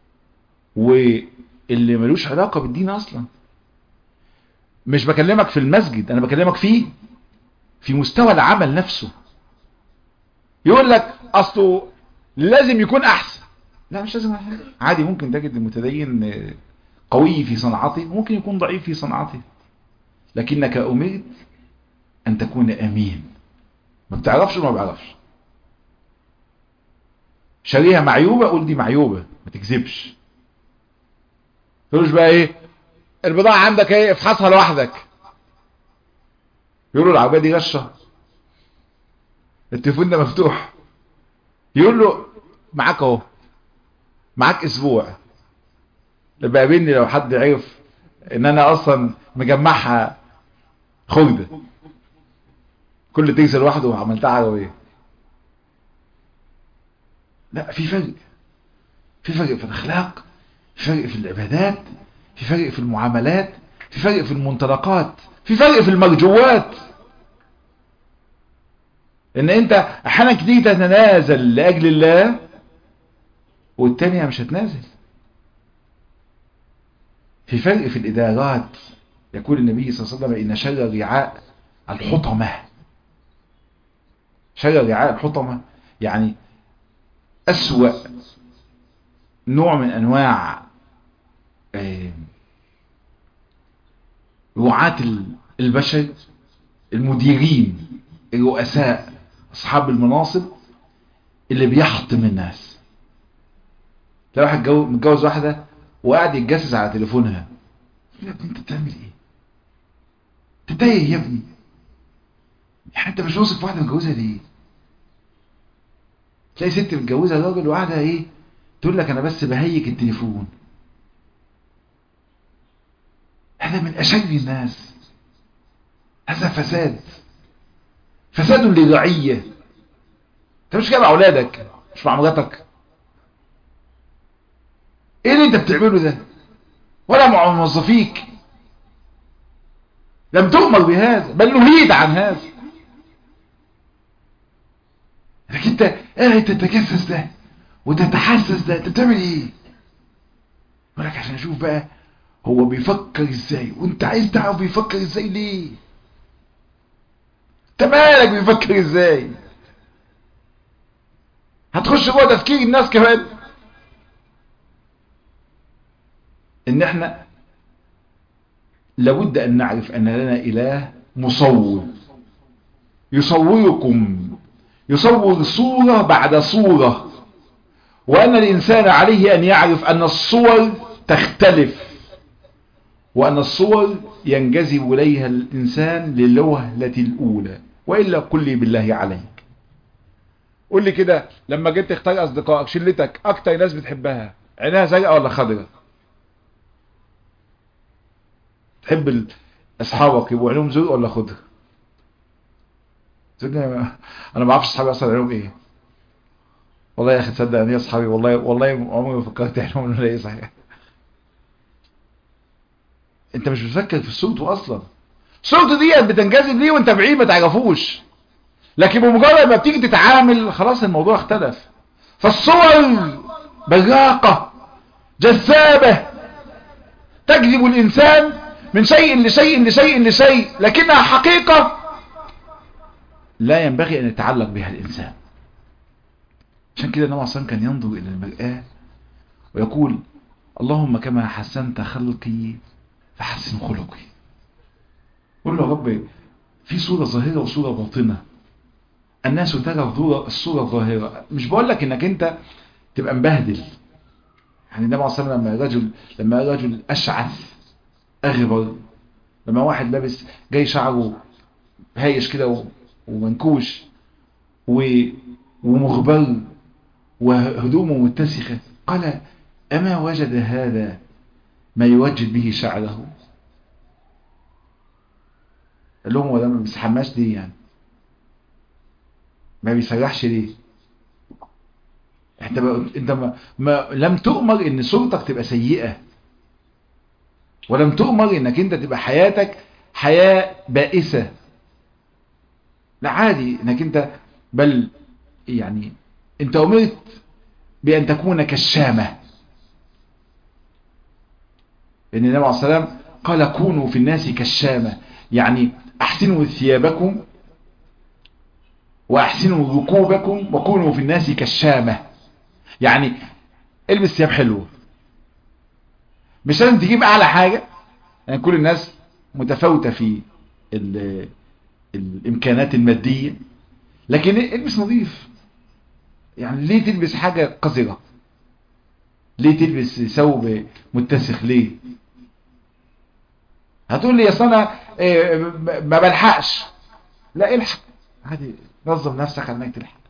واللي ملوش علاقة بالدين اصلا مش بكلمك في المسجد انا بكلمك فيه في مستوى العمل نفسه يقول لك اصله لازم يكون احسن لا مش لازم حاجة. عادي ممكن تجد المتدين قوي في صنعته وممكن يكون ضعيف في صنعته لكنك امرت ان تكون امين ما بتعرفش ما بعرفش شاريها معيوبة قول دي معيوبة ما تكذبش تقولش بقى ايه البضاعة عندك ايه افحصها لوحدك يقولوا العربية دي غشة التليفون ده مفتوح يقول له معاك اهو معاك اسبوع يبقى قابلني لو حد عرف ان انا اصلا مجمعها خردة كل تكسر لوحده وعملتها عربية لا في فرق في فرق في الاخلاق في فرق في العبادات في فرق في المعاملات في فرق في المنطلقات في فرق في المرجوات ان انت احيانا كتير تتنازل لاجل الله والتانية مش هتنازل في فرق في الادارات يقول النبي صلى الله عليه وسلم ان شر الرعاء الحطمة شر الرعاء الحطمة يعني اسوأ نوع من انواع رعاة البشر المديرين الرؤساء اصحاب المناصب اللي بيحطم الناس لو واحد متجوز واحدة وقاعد يتجسس على تليفونها يا ابني انت بتعمل ايه انت تايه يا ابني يعني انت مش واثق في واحده متجوزها ليه تلاقي ست متجوزه راجل وقاعده ايه تقول لك انا بس بهيك التليفون هذا من اشد الناس هذا فساد فساد للرعيه انت مش كده مع اولادك مش مع مراتك ايه اللي انت بتعمله ده ولا مع موظفيك لم تؤمر بهذا بل نهيت عن هذا لكن انت قاعد تتجسس ده وتتحسس ده انت بتعمل ايه يقول لك عشان اشوف بقى هو بيفكر ازاي وانت عايز تعرف بيفكر ازاي ليه انت مالك بيفكر ازاي هتخش جوه تفكير الناس كمان ان احنا لابد ان نعرف ان لنا اله مصور يصوركم يصور صورة بعد صورة وان الانسان عليه ان يعرف ان الصور تختلف وان الصور ينجذب اليها الانسان للوهلة الاولى وإلا قل لي بالله عليك قول لي كده لما جيت تختار اصدقائك شلتك اكتر ناس بتحبها عينها زرقاء ولا خضراء تحب اصحابك يبقوا عينهم زرق ولا خضر انا ما بعرفش اصحابي اصلا عينهم ايه والله يا اخي تصدق ان هي اصحابي والله والله عمري ما فكرت عينهم ولا ايه صحيح انت مش بتفكر في صورته اصلا صورته ديت بتنجذب ليه وانت بعيد ما تعرفوش لكن بمجرد ما بتيجي تتعامل خلاص الموضوع اختلف فالصور براقة جذابة تجذب الانسان من شيء لشيء لشيء لشيء لكنها حقيقة لا ينبغي ان يتعلق بها الانسان عشان كده النبي صلى كان ينظر الى المرآة ويقول اللهم كما حسنت خلقي فحسن خلقي قل له يا رب في صورة ظاهرة وصورة باطنة الناس ترى الصورة الظاهرة مش بقول لك انك انت تبقى مبهدل يعني النبي صلى الله عليه وسلم لما رجل لما رجل اشعث اغبر لما واحد لابس جاي شعره هايش كده ومنكوش ومغبر وهدومه متسخة قال اما وجد هذا ما يوجد به شعره قال لهم هو ده ما بيستحماش ليه يعني ما بيسرحش ليه انت ما انت ما, ما لم تؤمر ان صورتك تبقى سيئة ولم تؤمر انك انت تبقى حياتك حياة بائسة لا عادي انك انت بل يعني انت امرت بان تكون كالشامة ان النبي عليه الصلاة والسلام قال كونوا في الناس كالشامة يعني احسنوا ثيابكم واحسنوا ركوبكم وكونوا في الناس كالشامة يعني البس ثياب حلوة مش لازم تجيب اعلى حاجة يعني كل الناس متفاوتة في الامكانات المادية لكن البس نظيف يعني ليه تلبس حاجة قذرة ليه تلبس ثوب متسخ ليه هتقول لي يا انا إيه ما بلحقش لا الحق عادي نظم نفسك على انك تلحق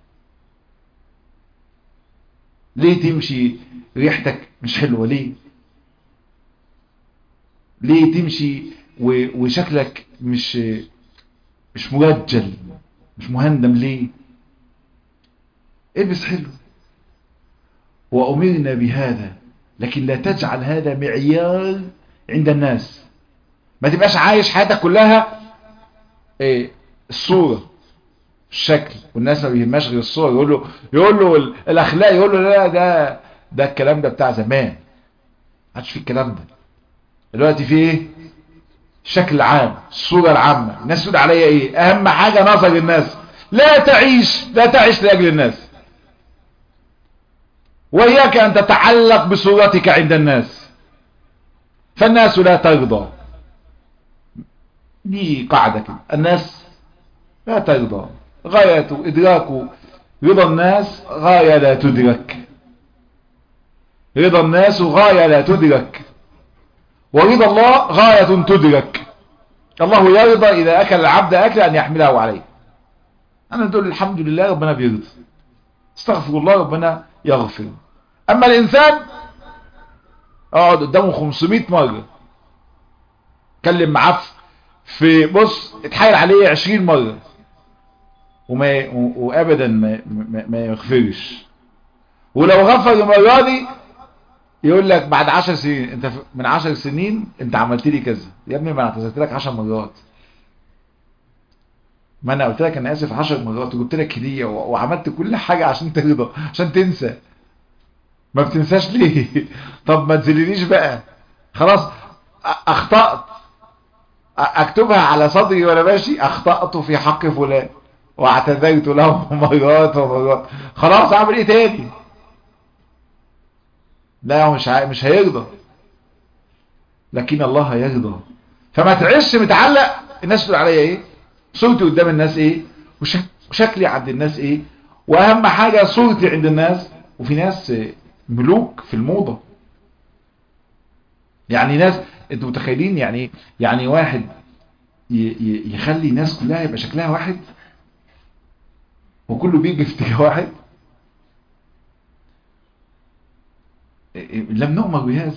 ليه تمشي ريحتك مش حلوة ليه ليه تمشي وشكلك مش مش مرجل مش مهندم ليه البس حلو وأمرنا بهذا لكن لا تجعل هذا معيار عند الناس ما تبقاش عايش حياتك كلها ايه الصورة الشكل والناس ما بيهمهاش غير الصورة يقول له يقول له الاخلاق يقول له لا ده ده الكلام ده بتاع زمان ما عادش في الكلام ده دلوقتي في ايه الشكل العام الصورة العامة الناس تقول عليا ايه اهم حاجة نظر الناس لا تعيش لا تعيش لاجل الناس وإياك أن تتعلق بصورتك عند الناس فالناس لا ترضى دي قاعدة كده الناس لا ترضى غاية إدراك رضا الناس غاية لا تدرك رضا الناس غاية لا تدرك ورضا الله غاية تدرك الله يرضى إذا أكل العبد أكل أن يحمله عليه أنا تقول الحمد لله ربنا بيرضى استغفر الله ربنا يغفر أما الإنسان اقعد قدامه 500 مرة اتكلم معاه في بص اتحايل عليه 20 مرة وما وابدا ما, ما, ما يغفرش ولو غفر المرة دي يقول لك بعد 10 سنين انت من 10 سنين انت عملت لي كذا يا ابني ما انا اعتذرت لك 10 مرات ما انا قلت لك انا اسف 10 مرات وجبت لك هديه وعملت كل حاجه عشان ترضى عشان تنسى ما بتنساش ليه طب ما تزلنيش بقى خلاص اخطأت اكتبها على صدري وانا ماشي اخطأت في حق فلان واعتذرت له مرات ومرات خلاص اعمل ايه تاني لا مش مش هيرضى لكن الله يرضى فما تعيش متعلق الناس تقول عليا ايه صورتي قدام الناس ايه وشكلي عند الناس ايه واهم حاجة صورتي عند الناس وفي ناس ملوك في الموضة يعني ناس انتوا متخيلين يعني يعني واحد يخلي الناس كلها يبقى شكلها واحد وكله بيجي في اتجاه واحد لم نؤمر بهذا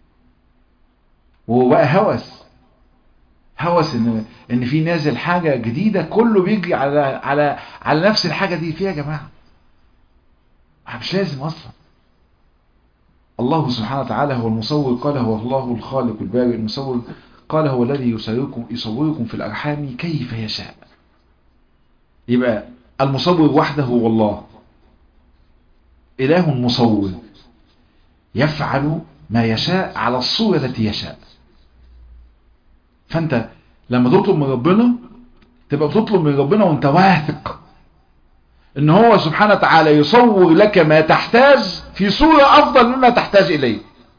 وهو بقى هوس هوس ان ان في نازل حاجه جديده كله بيجي على على على نفس الحاجه دي فيها يا جماعه مش لازم اصلا الله سبحانه وتعالى هو المصور قال هو الله الخالق البارئ المصور قال هو الذي يصوركم يصوركم في الارحام كيف يشاء يبقى المصور وحده هو الله اله مصور يفعل ما يشاء على الصورة التي يشاء فانت لما تطلب من ربنا تبقى بتطلب من ربنا وانت واثق ان هو سبحانه وتعالى يصور لك ما تحتاج في صورة افضل مما تحتاج اليه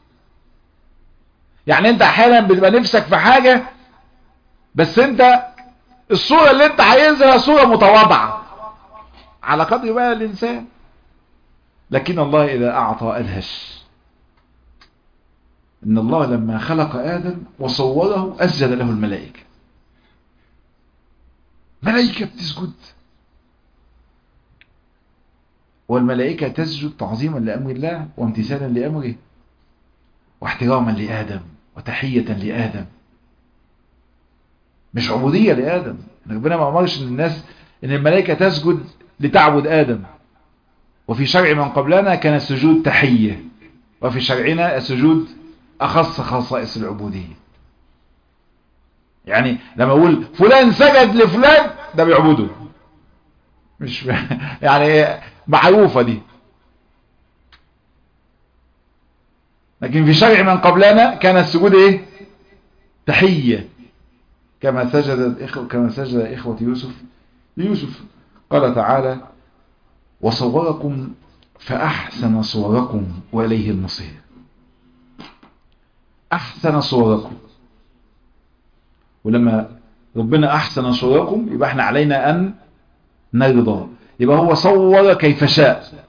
يعني انت احيانا بتبقى نفسك في حاجة بس انت الصورة اللي انت عايزها صورة متواضعة على قدر بقى الانسان لكن الله اذا اعطى ادهش ان الله لما خلق ادم وصوره اسجد له الملائكة ملائكة بتسجد والملائكة تسجد تعظيما لأمر الله وامتثالا لأمره واحتراما لآدم وتحية لآدم مش عبودية لآدم ربنا ما أمرش ان الناس ان الملائكة تسجد لتعبد آدم وفي شرع من قبلنا كان السجود تحية وفي شرعنا السجود أخص خصائص العبودية يعني لما أقول فلان سجد لفلان ده بيعبده مش يعني معروفة دي لكن في شرع من قبلنا كان السجود ايه تحية كما سجد إخو كما سجد إخوة يوسف ليوسف قال تعالى وصوركم فأحسن صوركم وإليه المصير أحسن صوركم ولما ربنا أحسن صوركم يبقى احنا علينا أن نرضى يبقى هو صور كيف شاء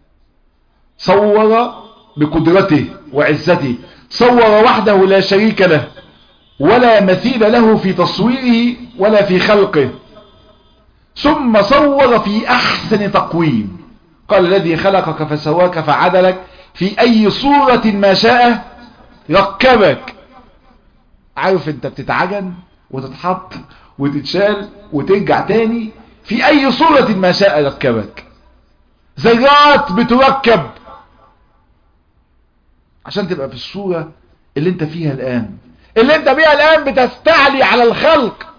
صور بقدرته وعزته صور وحده لا شريك له ولا مثيل له في تصويره ولا في خلقه ثم صور في أحسن تقويم قال الذي خلقك فسواك فعدلك في أي صورة ما شاء ركبك عارف انت بتتعجن وتتحط وتتشال وترجع تاني في أي صورة ما شاء ركبك ذرات بتركب عشان تبقى في الصورة اللي انت فيها الآن اللي انت فيها الآن بتستعلي على الخلق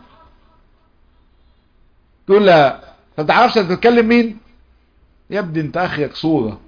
تقول لا انت تعرفش تتكلم مين يا ابني انت اخرك صورة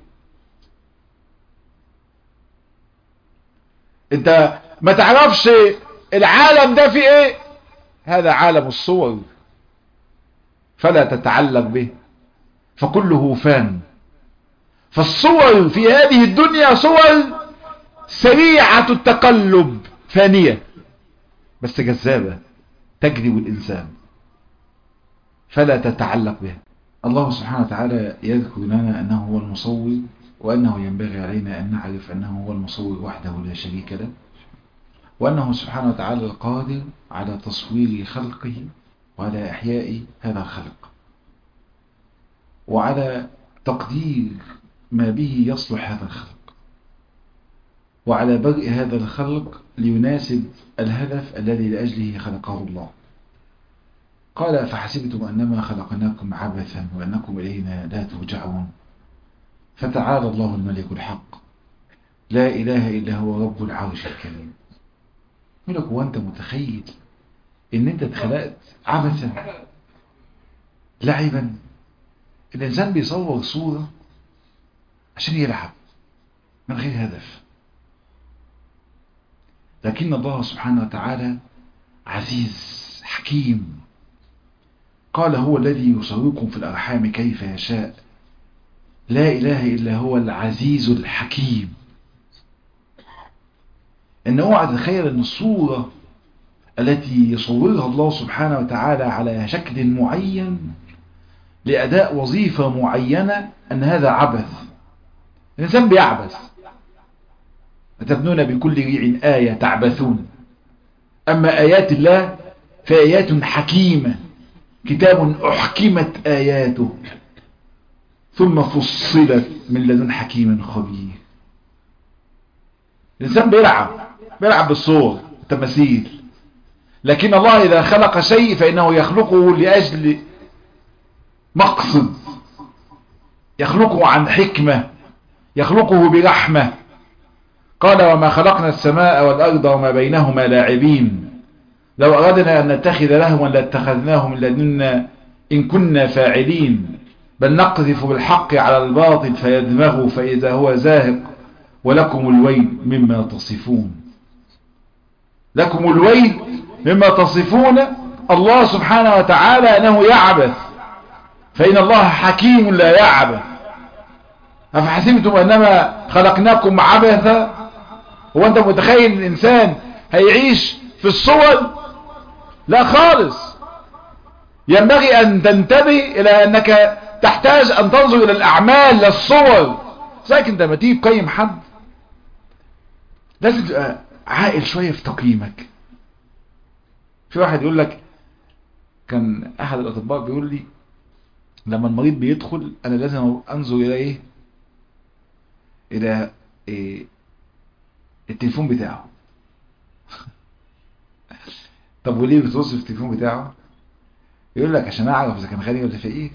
انت ما تعرفش العالم ده فيه ايه هذا عالم الصور فلا تتعلق به فكله فان فالصور في هذه الدنيا صور سريعة التقلب فانية بس جذابة تجذب الإنسان فلا تتعلق بها الله سبحانه وتعالى يذكر لنا أنه هو المصور وأنه ينبغي علينا أن نعرف أنه هو المصور وحده لا شريك له وأنه سبحانه وتعالى القادر على تصوير خلقه وعلى إحياء هذا الخلق وعلى تقدير ما به يصلح هذا الخلق وعلى بدء هذا الخلق ليناسب الهدف الذي لأجله خلقه الله قال فحسبتم أنما خلقناكم عبثا وأنكم إلينا لا ترجعون فتعالى الله الملك الحق لا إله إلا هو رب العرش الكريم يقول لك وأنت متخيل إن أنت اتخلقت عبثا لعبا الإنسان بيصور صورة عشان يلعب من غير هدف لكن الله سبحانه وتعالى عزيز حكيم قال هو الذي يصوركم في الأرحام كيف يشاء لا إله إلا هو العزيز الحكيم إن اوعى تتخيل أن الصورة التي يصورها الله سبحانه وتعالى على شكل معين لأداء وظيفة معينة أن هذا عبث الإنسان بيعبث أتبنون بكل ريع آية تعبثون أما آيات الله فآيات حكيمة كتاب أحكمت آياته ثم فصلت من لدن حكيم خبير الإنسان بيلعب بيلعب بالصور التماثيل لكن الله إذا خلق شيء فإنه يخلقه لأجل مقصد يخلقه عن حكمة يخلقه برحمة قال وما خلقنا السماء والأرض وما بينهما لاعبين لو أردنا أن نتخذ لهوا لاتخذناه من لدنا إن كنا فاعلين بل نقذف بالحق على الباطل فيدمغه فإذا هو زاهق ولكم الويل مما تصفون لكم الويل مما تصفون الله سبحانه وتعالى أنه يعبث فإن الله حكيم لا يعبث أفحسبتم أنما خلقناكم عبثا هو أنت متخيل الإنسان هيعيش في الصور لا خالص ينبغي أن تنتبه إلى أنك تحتاج أن تنظر إلى الأعمال للصور زيك أنت لما تيجي تقيم حد لازم تبقى عاقل شوية في تقييمك في واحد يقول لك كان أحد الأطباء بيقول لي لما المريض بيدخل أنا لازم أنظر إلى إيه إلى إيه التليفون بتاعه طب وليه بتوصف التليفون بتاعه يقول لك عشان اعرف اذا كان غني ولا فقير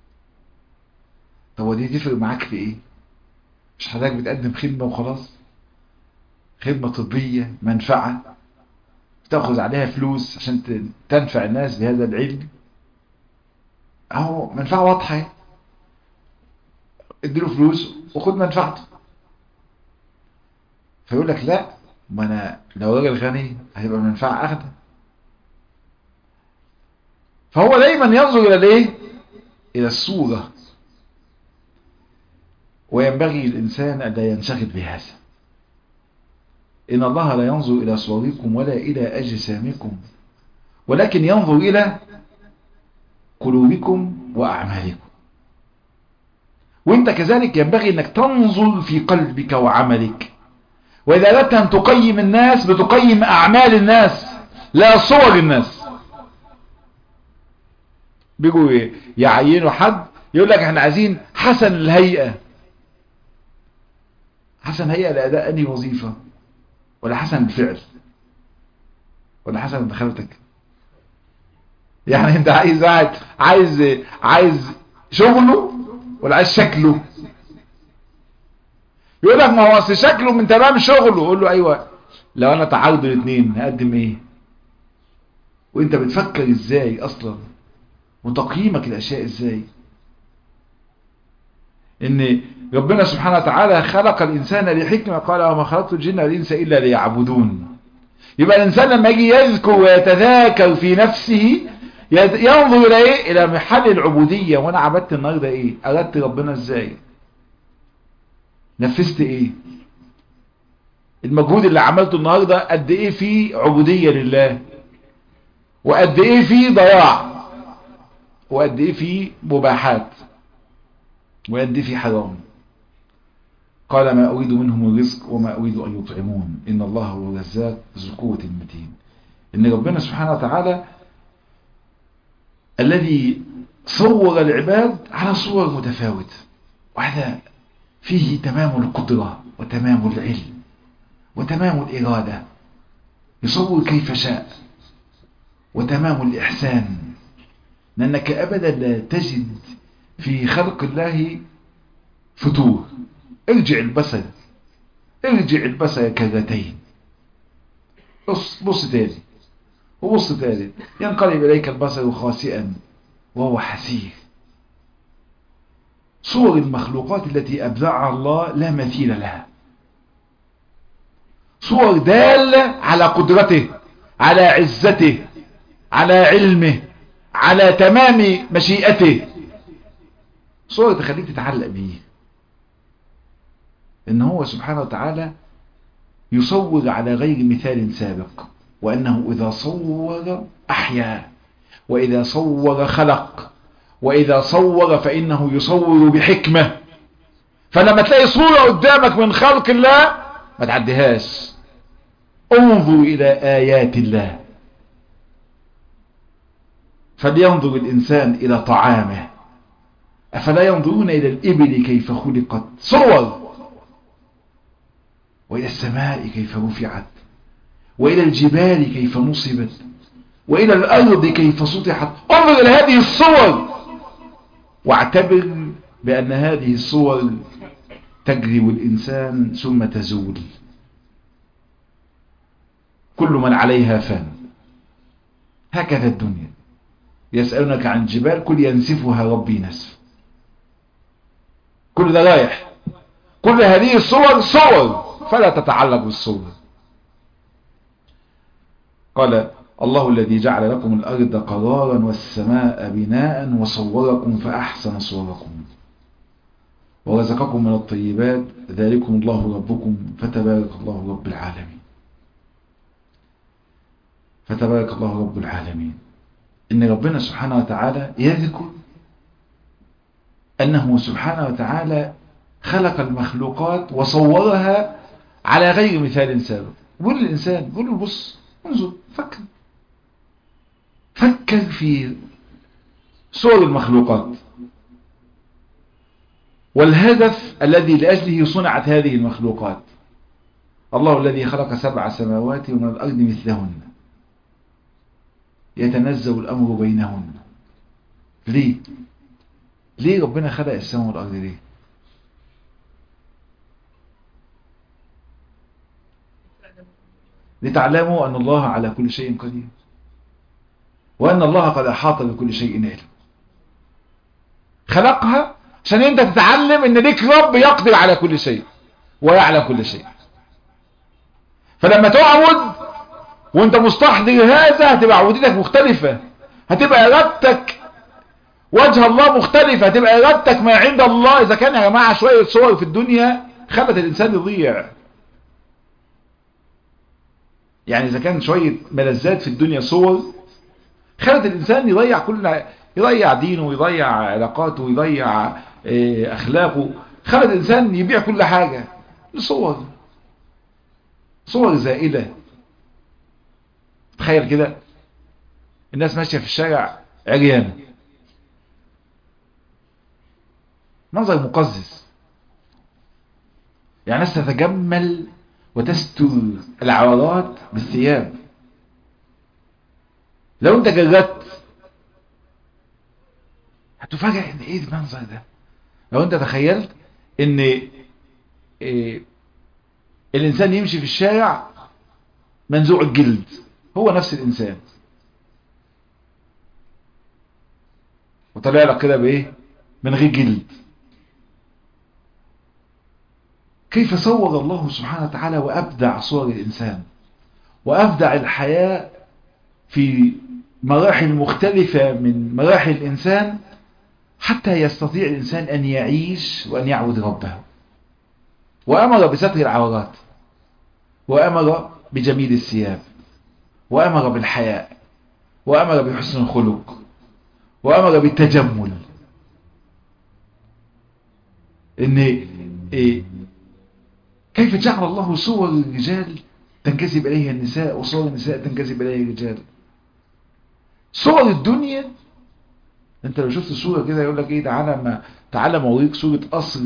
طب ودي تفرق معاك في ايه مش حضرتك بتقدم خدمة وخلاص خدمة طبية منفعة بتاخذ عليها فلوس عشان تنفع الناس بهذا العلم اهو منفعة واضحة اديله فلوس وخد منفعته فيقول لك لا ما انا لو راجل غني هيبقى منفعة اخده فهو دايما ينظر الى الايه الى الصورة وينبغي الانسان ان لا ينشغل بهذا ان الله لا ينظر الى صوركم ولا الى اجسامكم ولكن ينظر الى قلوبكم وأعمالكم وانت كذلك ينبغي انك تنظر في قلبك وعملك واذا اردت ان تقيم الناس بتقيم اعمال الناس لا صور الناس بيجوا يعينوا حد يقول لك احنا عايزين حسن الهيئة حسن هيئة لأداء أنهي وظيفة ولا حسن الفعل ولا حسن دخلتك يعني انت عايز عايز عايز شغله ولا عايز شكله يقول لك ما هو اصل شكله من تمام شغله يقول له ايوه لو انا تعارض الاثنين هقدم ايه وانت بتفكر ازاي اصلا وتقييمك الاشياء ازاي ان ربنا سبحانه وتعالى خلق الانسان لحكمه قال وما خلقت الجن والانس الا ليعبدون يبقى الانسان لما يجي يذكر ويتذاكر في نفسه ينظر الى ايه الى محل العبودية وانا عبدت النهاردة ايه اردت ربنا ازاي نفذت ايه المجهود اللي عملته النهاردة قد ايه فيه عبودية لله وقد ايه فيه ضياع وقد ايه فيه مباحات وقد ايه فيه حرام قال ما أريد منهم الرزق وما أريد أن يطعمون إن الله هو الرزاق ذو القوة المتين إن ربنا سبحانه وتعالى الذي صور العباد على صور متفاوتة وهذا فيه تمام القدرة وتمام العلم وتمام الإرادة يصور كيف شاء وتمام الإحسان لأنك أبدا لا تجد في خلق الله فتور ارجع البصر ارجع البصر كرتين بص بص تاني وبص تالت ينقلب إليك البصر خاسئا وهو حسير صور المخلوقات التي أبدعها الله لا مثيل لها صور دالة على قدرته على عزته على علمه على تمام مشيئته صور تخليك تتعلق به ان هو سبحانه وتعالى يصور على غير مثال سابق وأنه إذا صور أحيا وإذا صور خلق وإذا صور فإنه يصور بحكمة فلما تلاقي صورة قدامك من خلق الله ما تعديهاش انظر إلى آيات الله فلينظر الإنسان إلى طعامه أفلا ينظرون إلى الإبل كيف خلقت صور وإلى السماء كيف رفعت وإلى الجبال كيف نصبت وإلى الأرض كيف سطحت انظر إلى هذه الصور واعتبر بأن هذه الصور تجري الإنسان ثم تزول كل من عليها فان هكذا الدنيا يسألونك عن الجبال كل ينسفها ربي نسف كل ده رايح كل هذه الصور صور فلا تتعلق بالصور قال الله الذي جعل لكم الأرض قرارا والسماء بناء وصوركم فأحسن صوركم ورزقكم من الطيبات ذلكم الله ربكم فتبارك الله رب العالمين فتبارك الله رب العالمين إن ربنا سبحانه وتعالى يذكر أنه سبحانه وتعالى خلق المخلوقات وصورها على غير مثال سابق يقول للإنسان يقول له بص انظر فكر فكر في صور المخلوقات والهدف الذي لأجله صنعت هذه المخلوقات الله الذي خلق سبع سماوات ومن الأرض مثلهن يتنزل الأمر بينهن ليه ليه ربنا خلق السماء والأرض ليه لتعلموا أن الله على كل شيء قدير وأن الله قد أحاط بكل شيء علم خلقها عشان انت تتعلم ان ليك رب يقدر على كل شيء ويعلم كل شيء فلما تعبد وانت مستحضر هذا هتبقى عبوديتك مختلفة هتبقى ارادتك وجه الله مختلفة هتبقى ارادتك ما عند الله اذا كان يا جماعة شوية صور في الدنيا خلت الانسان يضيع يعني اذا كان شوية ملذات في الدنيا صور خلت الانسان يضيع كل يضيع دينه ويضيع علاقاته ويضيع اه اخلاقه خلى الانسان يبيع كل حاجة لصور صور زائلة تخيل كده الناس ماشية في الشارع عريانة منظر مقزز يعني الناس تتجمل وتستر العورات بالثياب لو انت جردت هتفاجئ ان ايه المنظر ده لو انت تخيلت ان إيه الانسان يمشي في الشارع منزوع الجلد هو نفس الانسان وطلع لك كده بايه من غير جلد كيف صور الله سبحانه وتعالى وابدع صور الانسان وابدع الحياة في مراحل مختلفة من مراحل الانسان حتى يستطيع الانسان ان يعيش وان يعبد ربه وامر بستر العورات وامر بجميل الثياب وامر بالحياء وامر بحسن الخلق وامر بالتجمل ان إيه كيف جعل الله صور الرجال تنجذب اليها النساء وصور النساء تنجذب اليها الرجال صور الدنيا انت لو شفت صورة كده يقول لك ايه تعالى ما تعالى موريك صورة قصر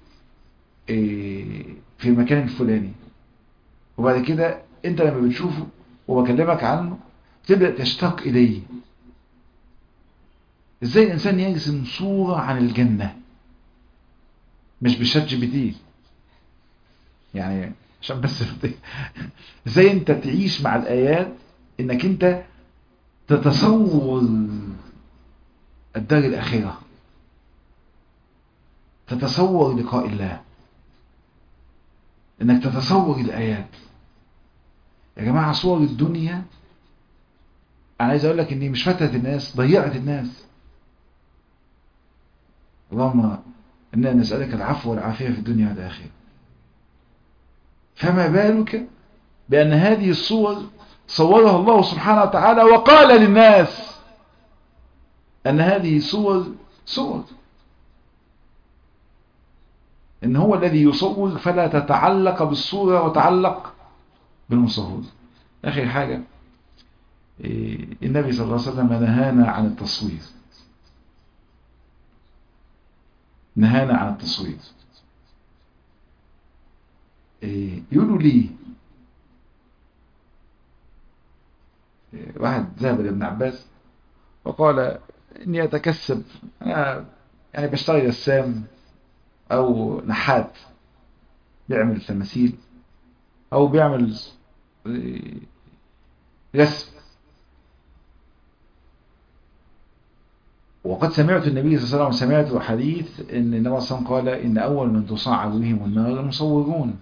إيه في المكان الفلاني وبعد كده انت لما بتشوفه وبكلمك عنه تبدأ تشتاق اليه ازاي الانسان يرسم صورة عن الجنة مش بالشات جي بي تي يعني عشان بس ازاي انت تعيش مع الايات انك انت تتصور الدار الاخرة تتصور لقاء الله انك تتصور الايات يا جماعة صور الدنيا انا عايز اقول لك اني مش فتت الناس ضيعت الناس اللهم إنا نسألك العفو والعافية في الدنيا والآخرة فما بالك بأن هذه الصور صورها الله سبحانه وتعالى وقال للناس أن هذه صور صور إن هو الذي يصور فلا تتعلق بالصورة وتعلق بالمصور آخر حاجة النبي صلى الله عليه وسلم نهانا عن التصوير نهانا عن التصوير يقولوا لي واحد ذهب لابن عباس وقال اني اتكسب انا يعني بشتغل رسام او نحات بيعمل تماثيل او بيعمل رسم وقد سمعت النبي صلى الله عليه وسلم سمعت حديث ان النبي صلى الله عليه وسلم قال ان اول من تصعد بهم النار المصورون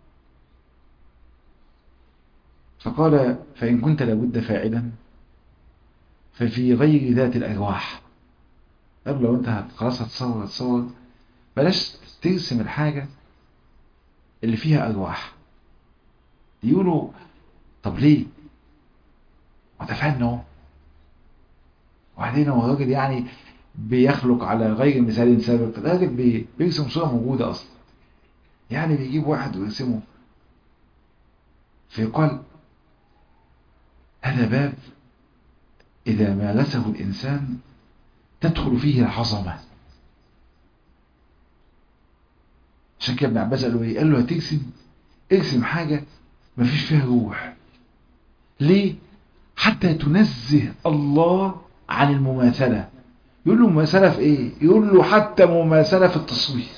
فقال فإن كنت لابد فاعلا ففي غير ذات الأرواح قبل لو انت خلاص هتصور هتصور بلاش ترسم الحاجة اللي فيها أرواح يقولوا طب ليه وتفنوا وبعدين هو الراجل يعني بيخلق على غير مثال سابق الراجل بي بيرسم صورة موجودة أصلا يعني بيجيب واحد ويرسمه فيقال هذا باب إذا مارسه الإنسان تدخل فيه العظمة عشان كده ابن عباس قال له ايه قال له هترسم ارسم حاجة ما فيش فيها روح ليه حتى تنزه الله عن المماثلة يقول له مماثلة في ايه يقول له حتى مماثلة في التصوير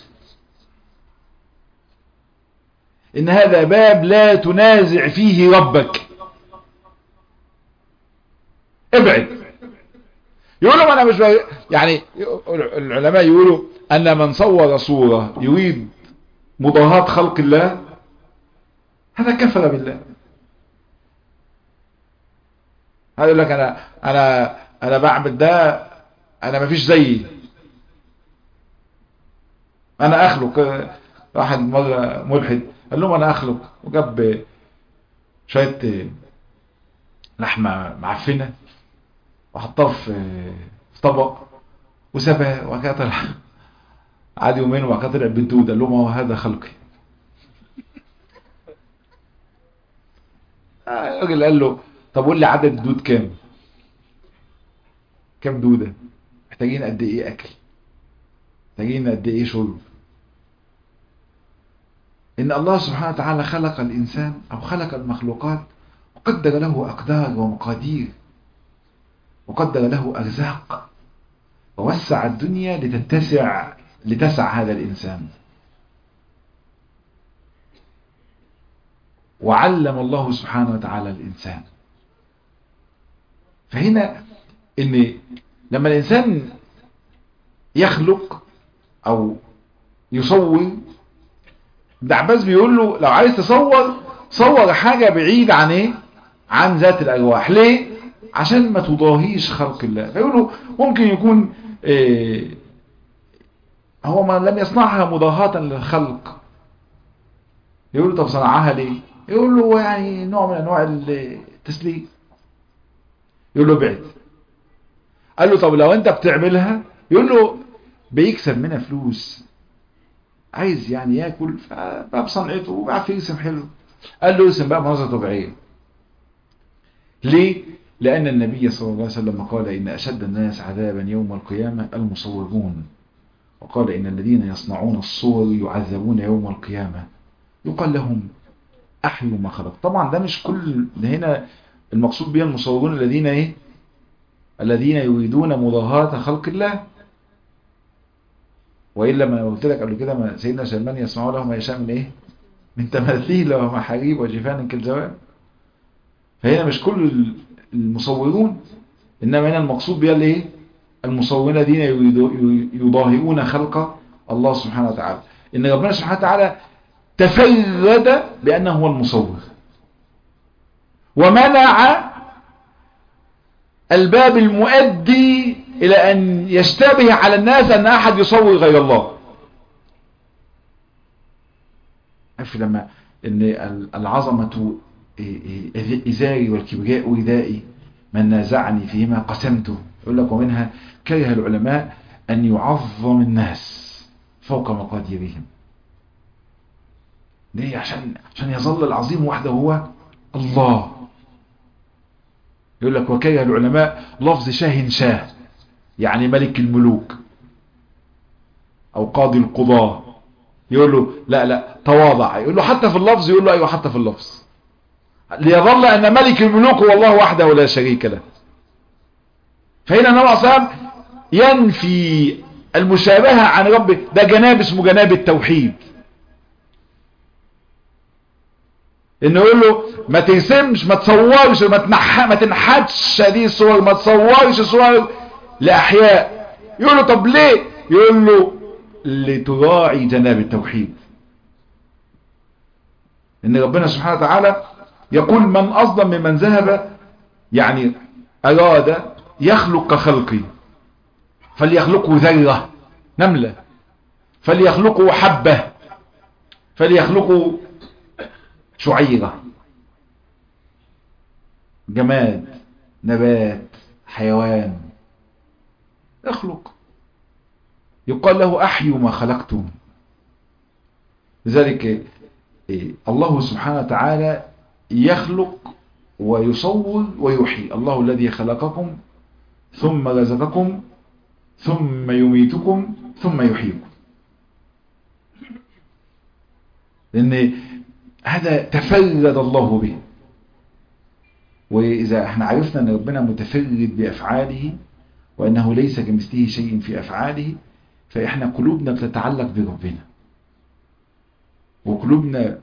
ان هذا باب لا تنازع فيه ربك ابعد يقولوا انا مش بقى يعني العلماء يقولوا ان من صور صورة يريد مضاهاة خلق الله هذا كفر بالله هذا يقول لك انا انا انا بعمل ده انا مفيش زيي انا اخلق واحد مرة ملحد قال لهم انا اخلق وجاب شوية لحمة معفنة وحطها في في طبق وسابها وبعد كده طلع قعد يومين وبعد كده طلع بالدود قال لهم هو هذا خلقي الراجل قال له طب قول لي عدد الدود كام كام دودة محتاجين قد ايه اكل محتاجين قد ايه شرب ان الله سبحانه وتعالى خلق الانسان او خلق المخلوقات وقدر له اقدار ومقادير وقدر له ارزاق ووسع الدنيا لتتسع لتسع هذا الانسان وعلم الله سبحانه وتعالى الإنسان فهنا ان لما الإنسان يخلق أو يصور ابن عباس بيقول له لو عايز تصور صور حاجة بعيد عن ايه عن ذات الأرواح ليه عشان ما تضاهيش خلق الله فيقولوا ممكن يكون إيه هو ما لم يصنعها مضاهاة للخلق يقول له طب صنعها ليه يقول له يعني نوع من انواع التسليم يقول له بعد قال له طب لو انت بتعملها يقول له بيكسب منها فلوس عايز يعني ياكل فبقى بصنعته وبعرف يرسم حلو قال له ارسم بقى مناظر طبيعيه ليه لان النبي صلى الله عليه وسلم قال ان اشد الناس عذابا يوم القيامه المصورون وقال ان الذين يصنعون الصور يعذبون يوم القيامه يقال لهم احيوا ما خلق طبعا ده مش كل ده هنا المقصود بها المصورون الذين ايه الذين يريدون مضاهاة خلق الله وإلا ما قلت لك قبل كده ما سيدنا سلمان يسمعوا له ما يشاء من ايه من تماثيل ومحاريب وجفان كالجواب فهنا مش كل المصورون إنما هنا المقصود بها الايه المصورون الذين يضاهئون خلق الله سبحانه وتعالى إن ربنا سبحانه وتعالى تفرد بأنه هو المصور ومنع الباب المؤدي إلى أن يشتبه على الناس أن أحد يصور غير الله عارف لما أن العظمة إزاري والكبرياء ردائي من نازعني فيما قسمته يقول لك ومنها كره العلماء أن يعظم الناس فوق مقاديرهم ليه عشان عشان يظل العظيم وحده هو الله يقول لك وكره العلماء لفظ شاه شاه يعني ملك الملوك او قاضي القضاة يقول له لا لا تواضع يقول له حتى في اللفظ يقول له ايوه حتى في اللفظ ليظل ان ملك الملوك هو الله وحده لا شريك له فهنا النبي صلى الله عليه وسلم ينفي المشابهة عن ربه ده جناب اسمه جناب التوحيد انه يقول له ما ترسمش ما تصورش ما تنح ما تنحتش هذه الصور ما تصورش صور لاحياء يقول له طب ليه يقول له لتراعي جناب التوحيد ان ربنا سبحانه وتعالى يقول من اظلم ممن ذهب يعني اراد يخلق كخلقي فليخلقه ذرة نملة فليخلقه حبة فليخلقه شعيرة جماد نبات حيوان اخلق يقال له احيوا ما خلقتم لذلك الله سبحانه وتعالى يخلق ويصور ويحيي الله الذي خلقكم ثم رزقكم ثم يميتكم ثم يحييكم لان هذا تفرد الله به وإذا احنا عرفنا أن ربنا متفرد بأفعاله وأنه ليس كمثله شيء في أفعاله فإحنا قلوبنا بتتعلق بربنا وقلوبنا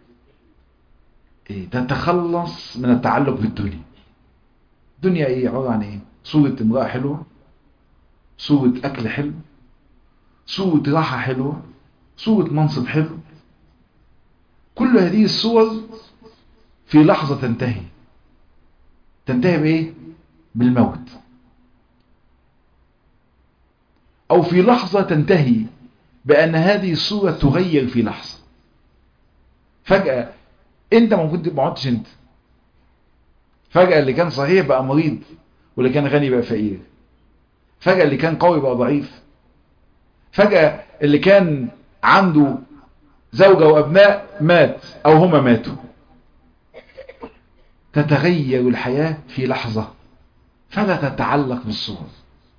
تتخلص من التعلق بالدنيا الدنيا ايه عبارة عن ايه صورة امرأة حلوة صورة أكل حلو صورة راحة حلوة صورة منصب حلو كل هذه الصور في لحظة تنتهي تنتهي بإيه؟ بالموت أو في لحظة تنتهي بأن هذه الصورة تغير في لحظة فجأة أنت ما كنت ما عدتش أنت فجأة اللي كان صحيح بقى مريض واللي كان غني بقى فقير فجأة اللي كان قوي بقى ضعيف فجأة اللي كان عنده زوجة وأبناء مات أو هما ماتوا تتغير الحياة في لحظة فلا تتعلق بالصور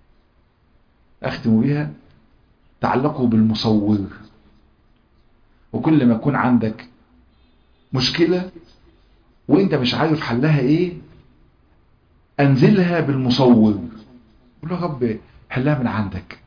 أختم بها تعلقوا بالمصور وكل ما يكون عندك مشكلة وانت مش عارف حلها ايه انزلها بالمصور قول له يا رب حلها من عندك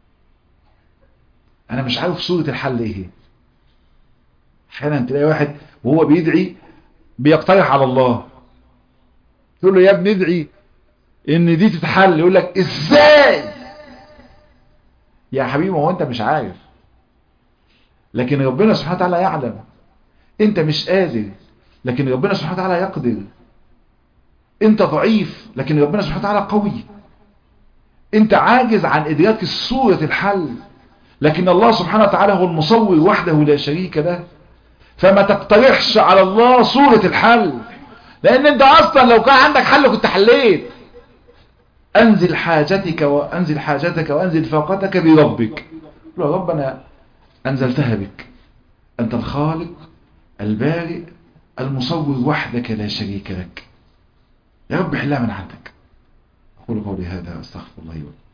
انا مش عارف صورة الحل ايه احيانا تلاقي واحد وهو بيدعي بيقترح على الله تقول له يا ابني ادعي ان دي تتحل يقول لك ازاي يا حبيبي هو انت مش عارف لكن ربنا سبحانه وتعالى يعلم انت مش قادر لكن ربنا سبحانه وتعالى يقدر انت ضعيف لكن ربنا سبحانه وتعالى قوي انت عاجز عن ادراك صورة الحل لكن الله سبحانه وتعالى هو المصور وحده لا شريك له فما تقترحش على الله صورة الحل لان انت اصلا لو كان عندك حل كنت حليت انزل حاجتك وانزل حاجتك وانزل فاقتك بربك يا رب انا انزلتها بك انت الخالق البارئ المصور وحدك لا شريك لك يا رب حلها من عندك أقول قولي هذا أستغفر الله ولكم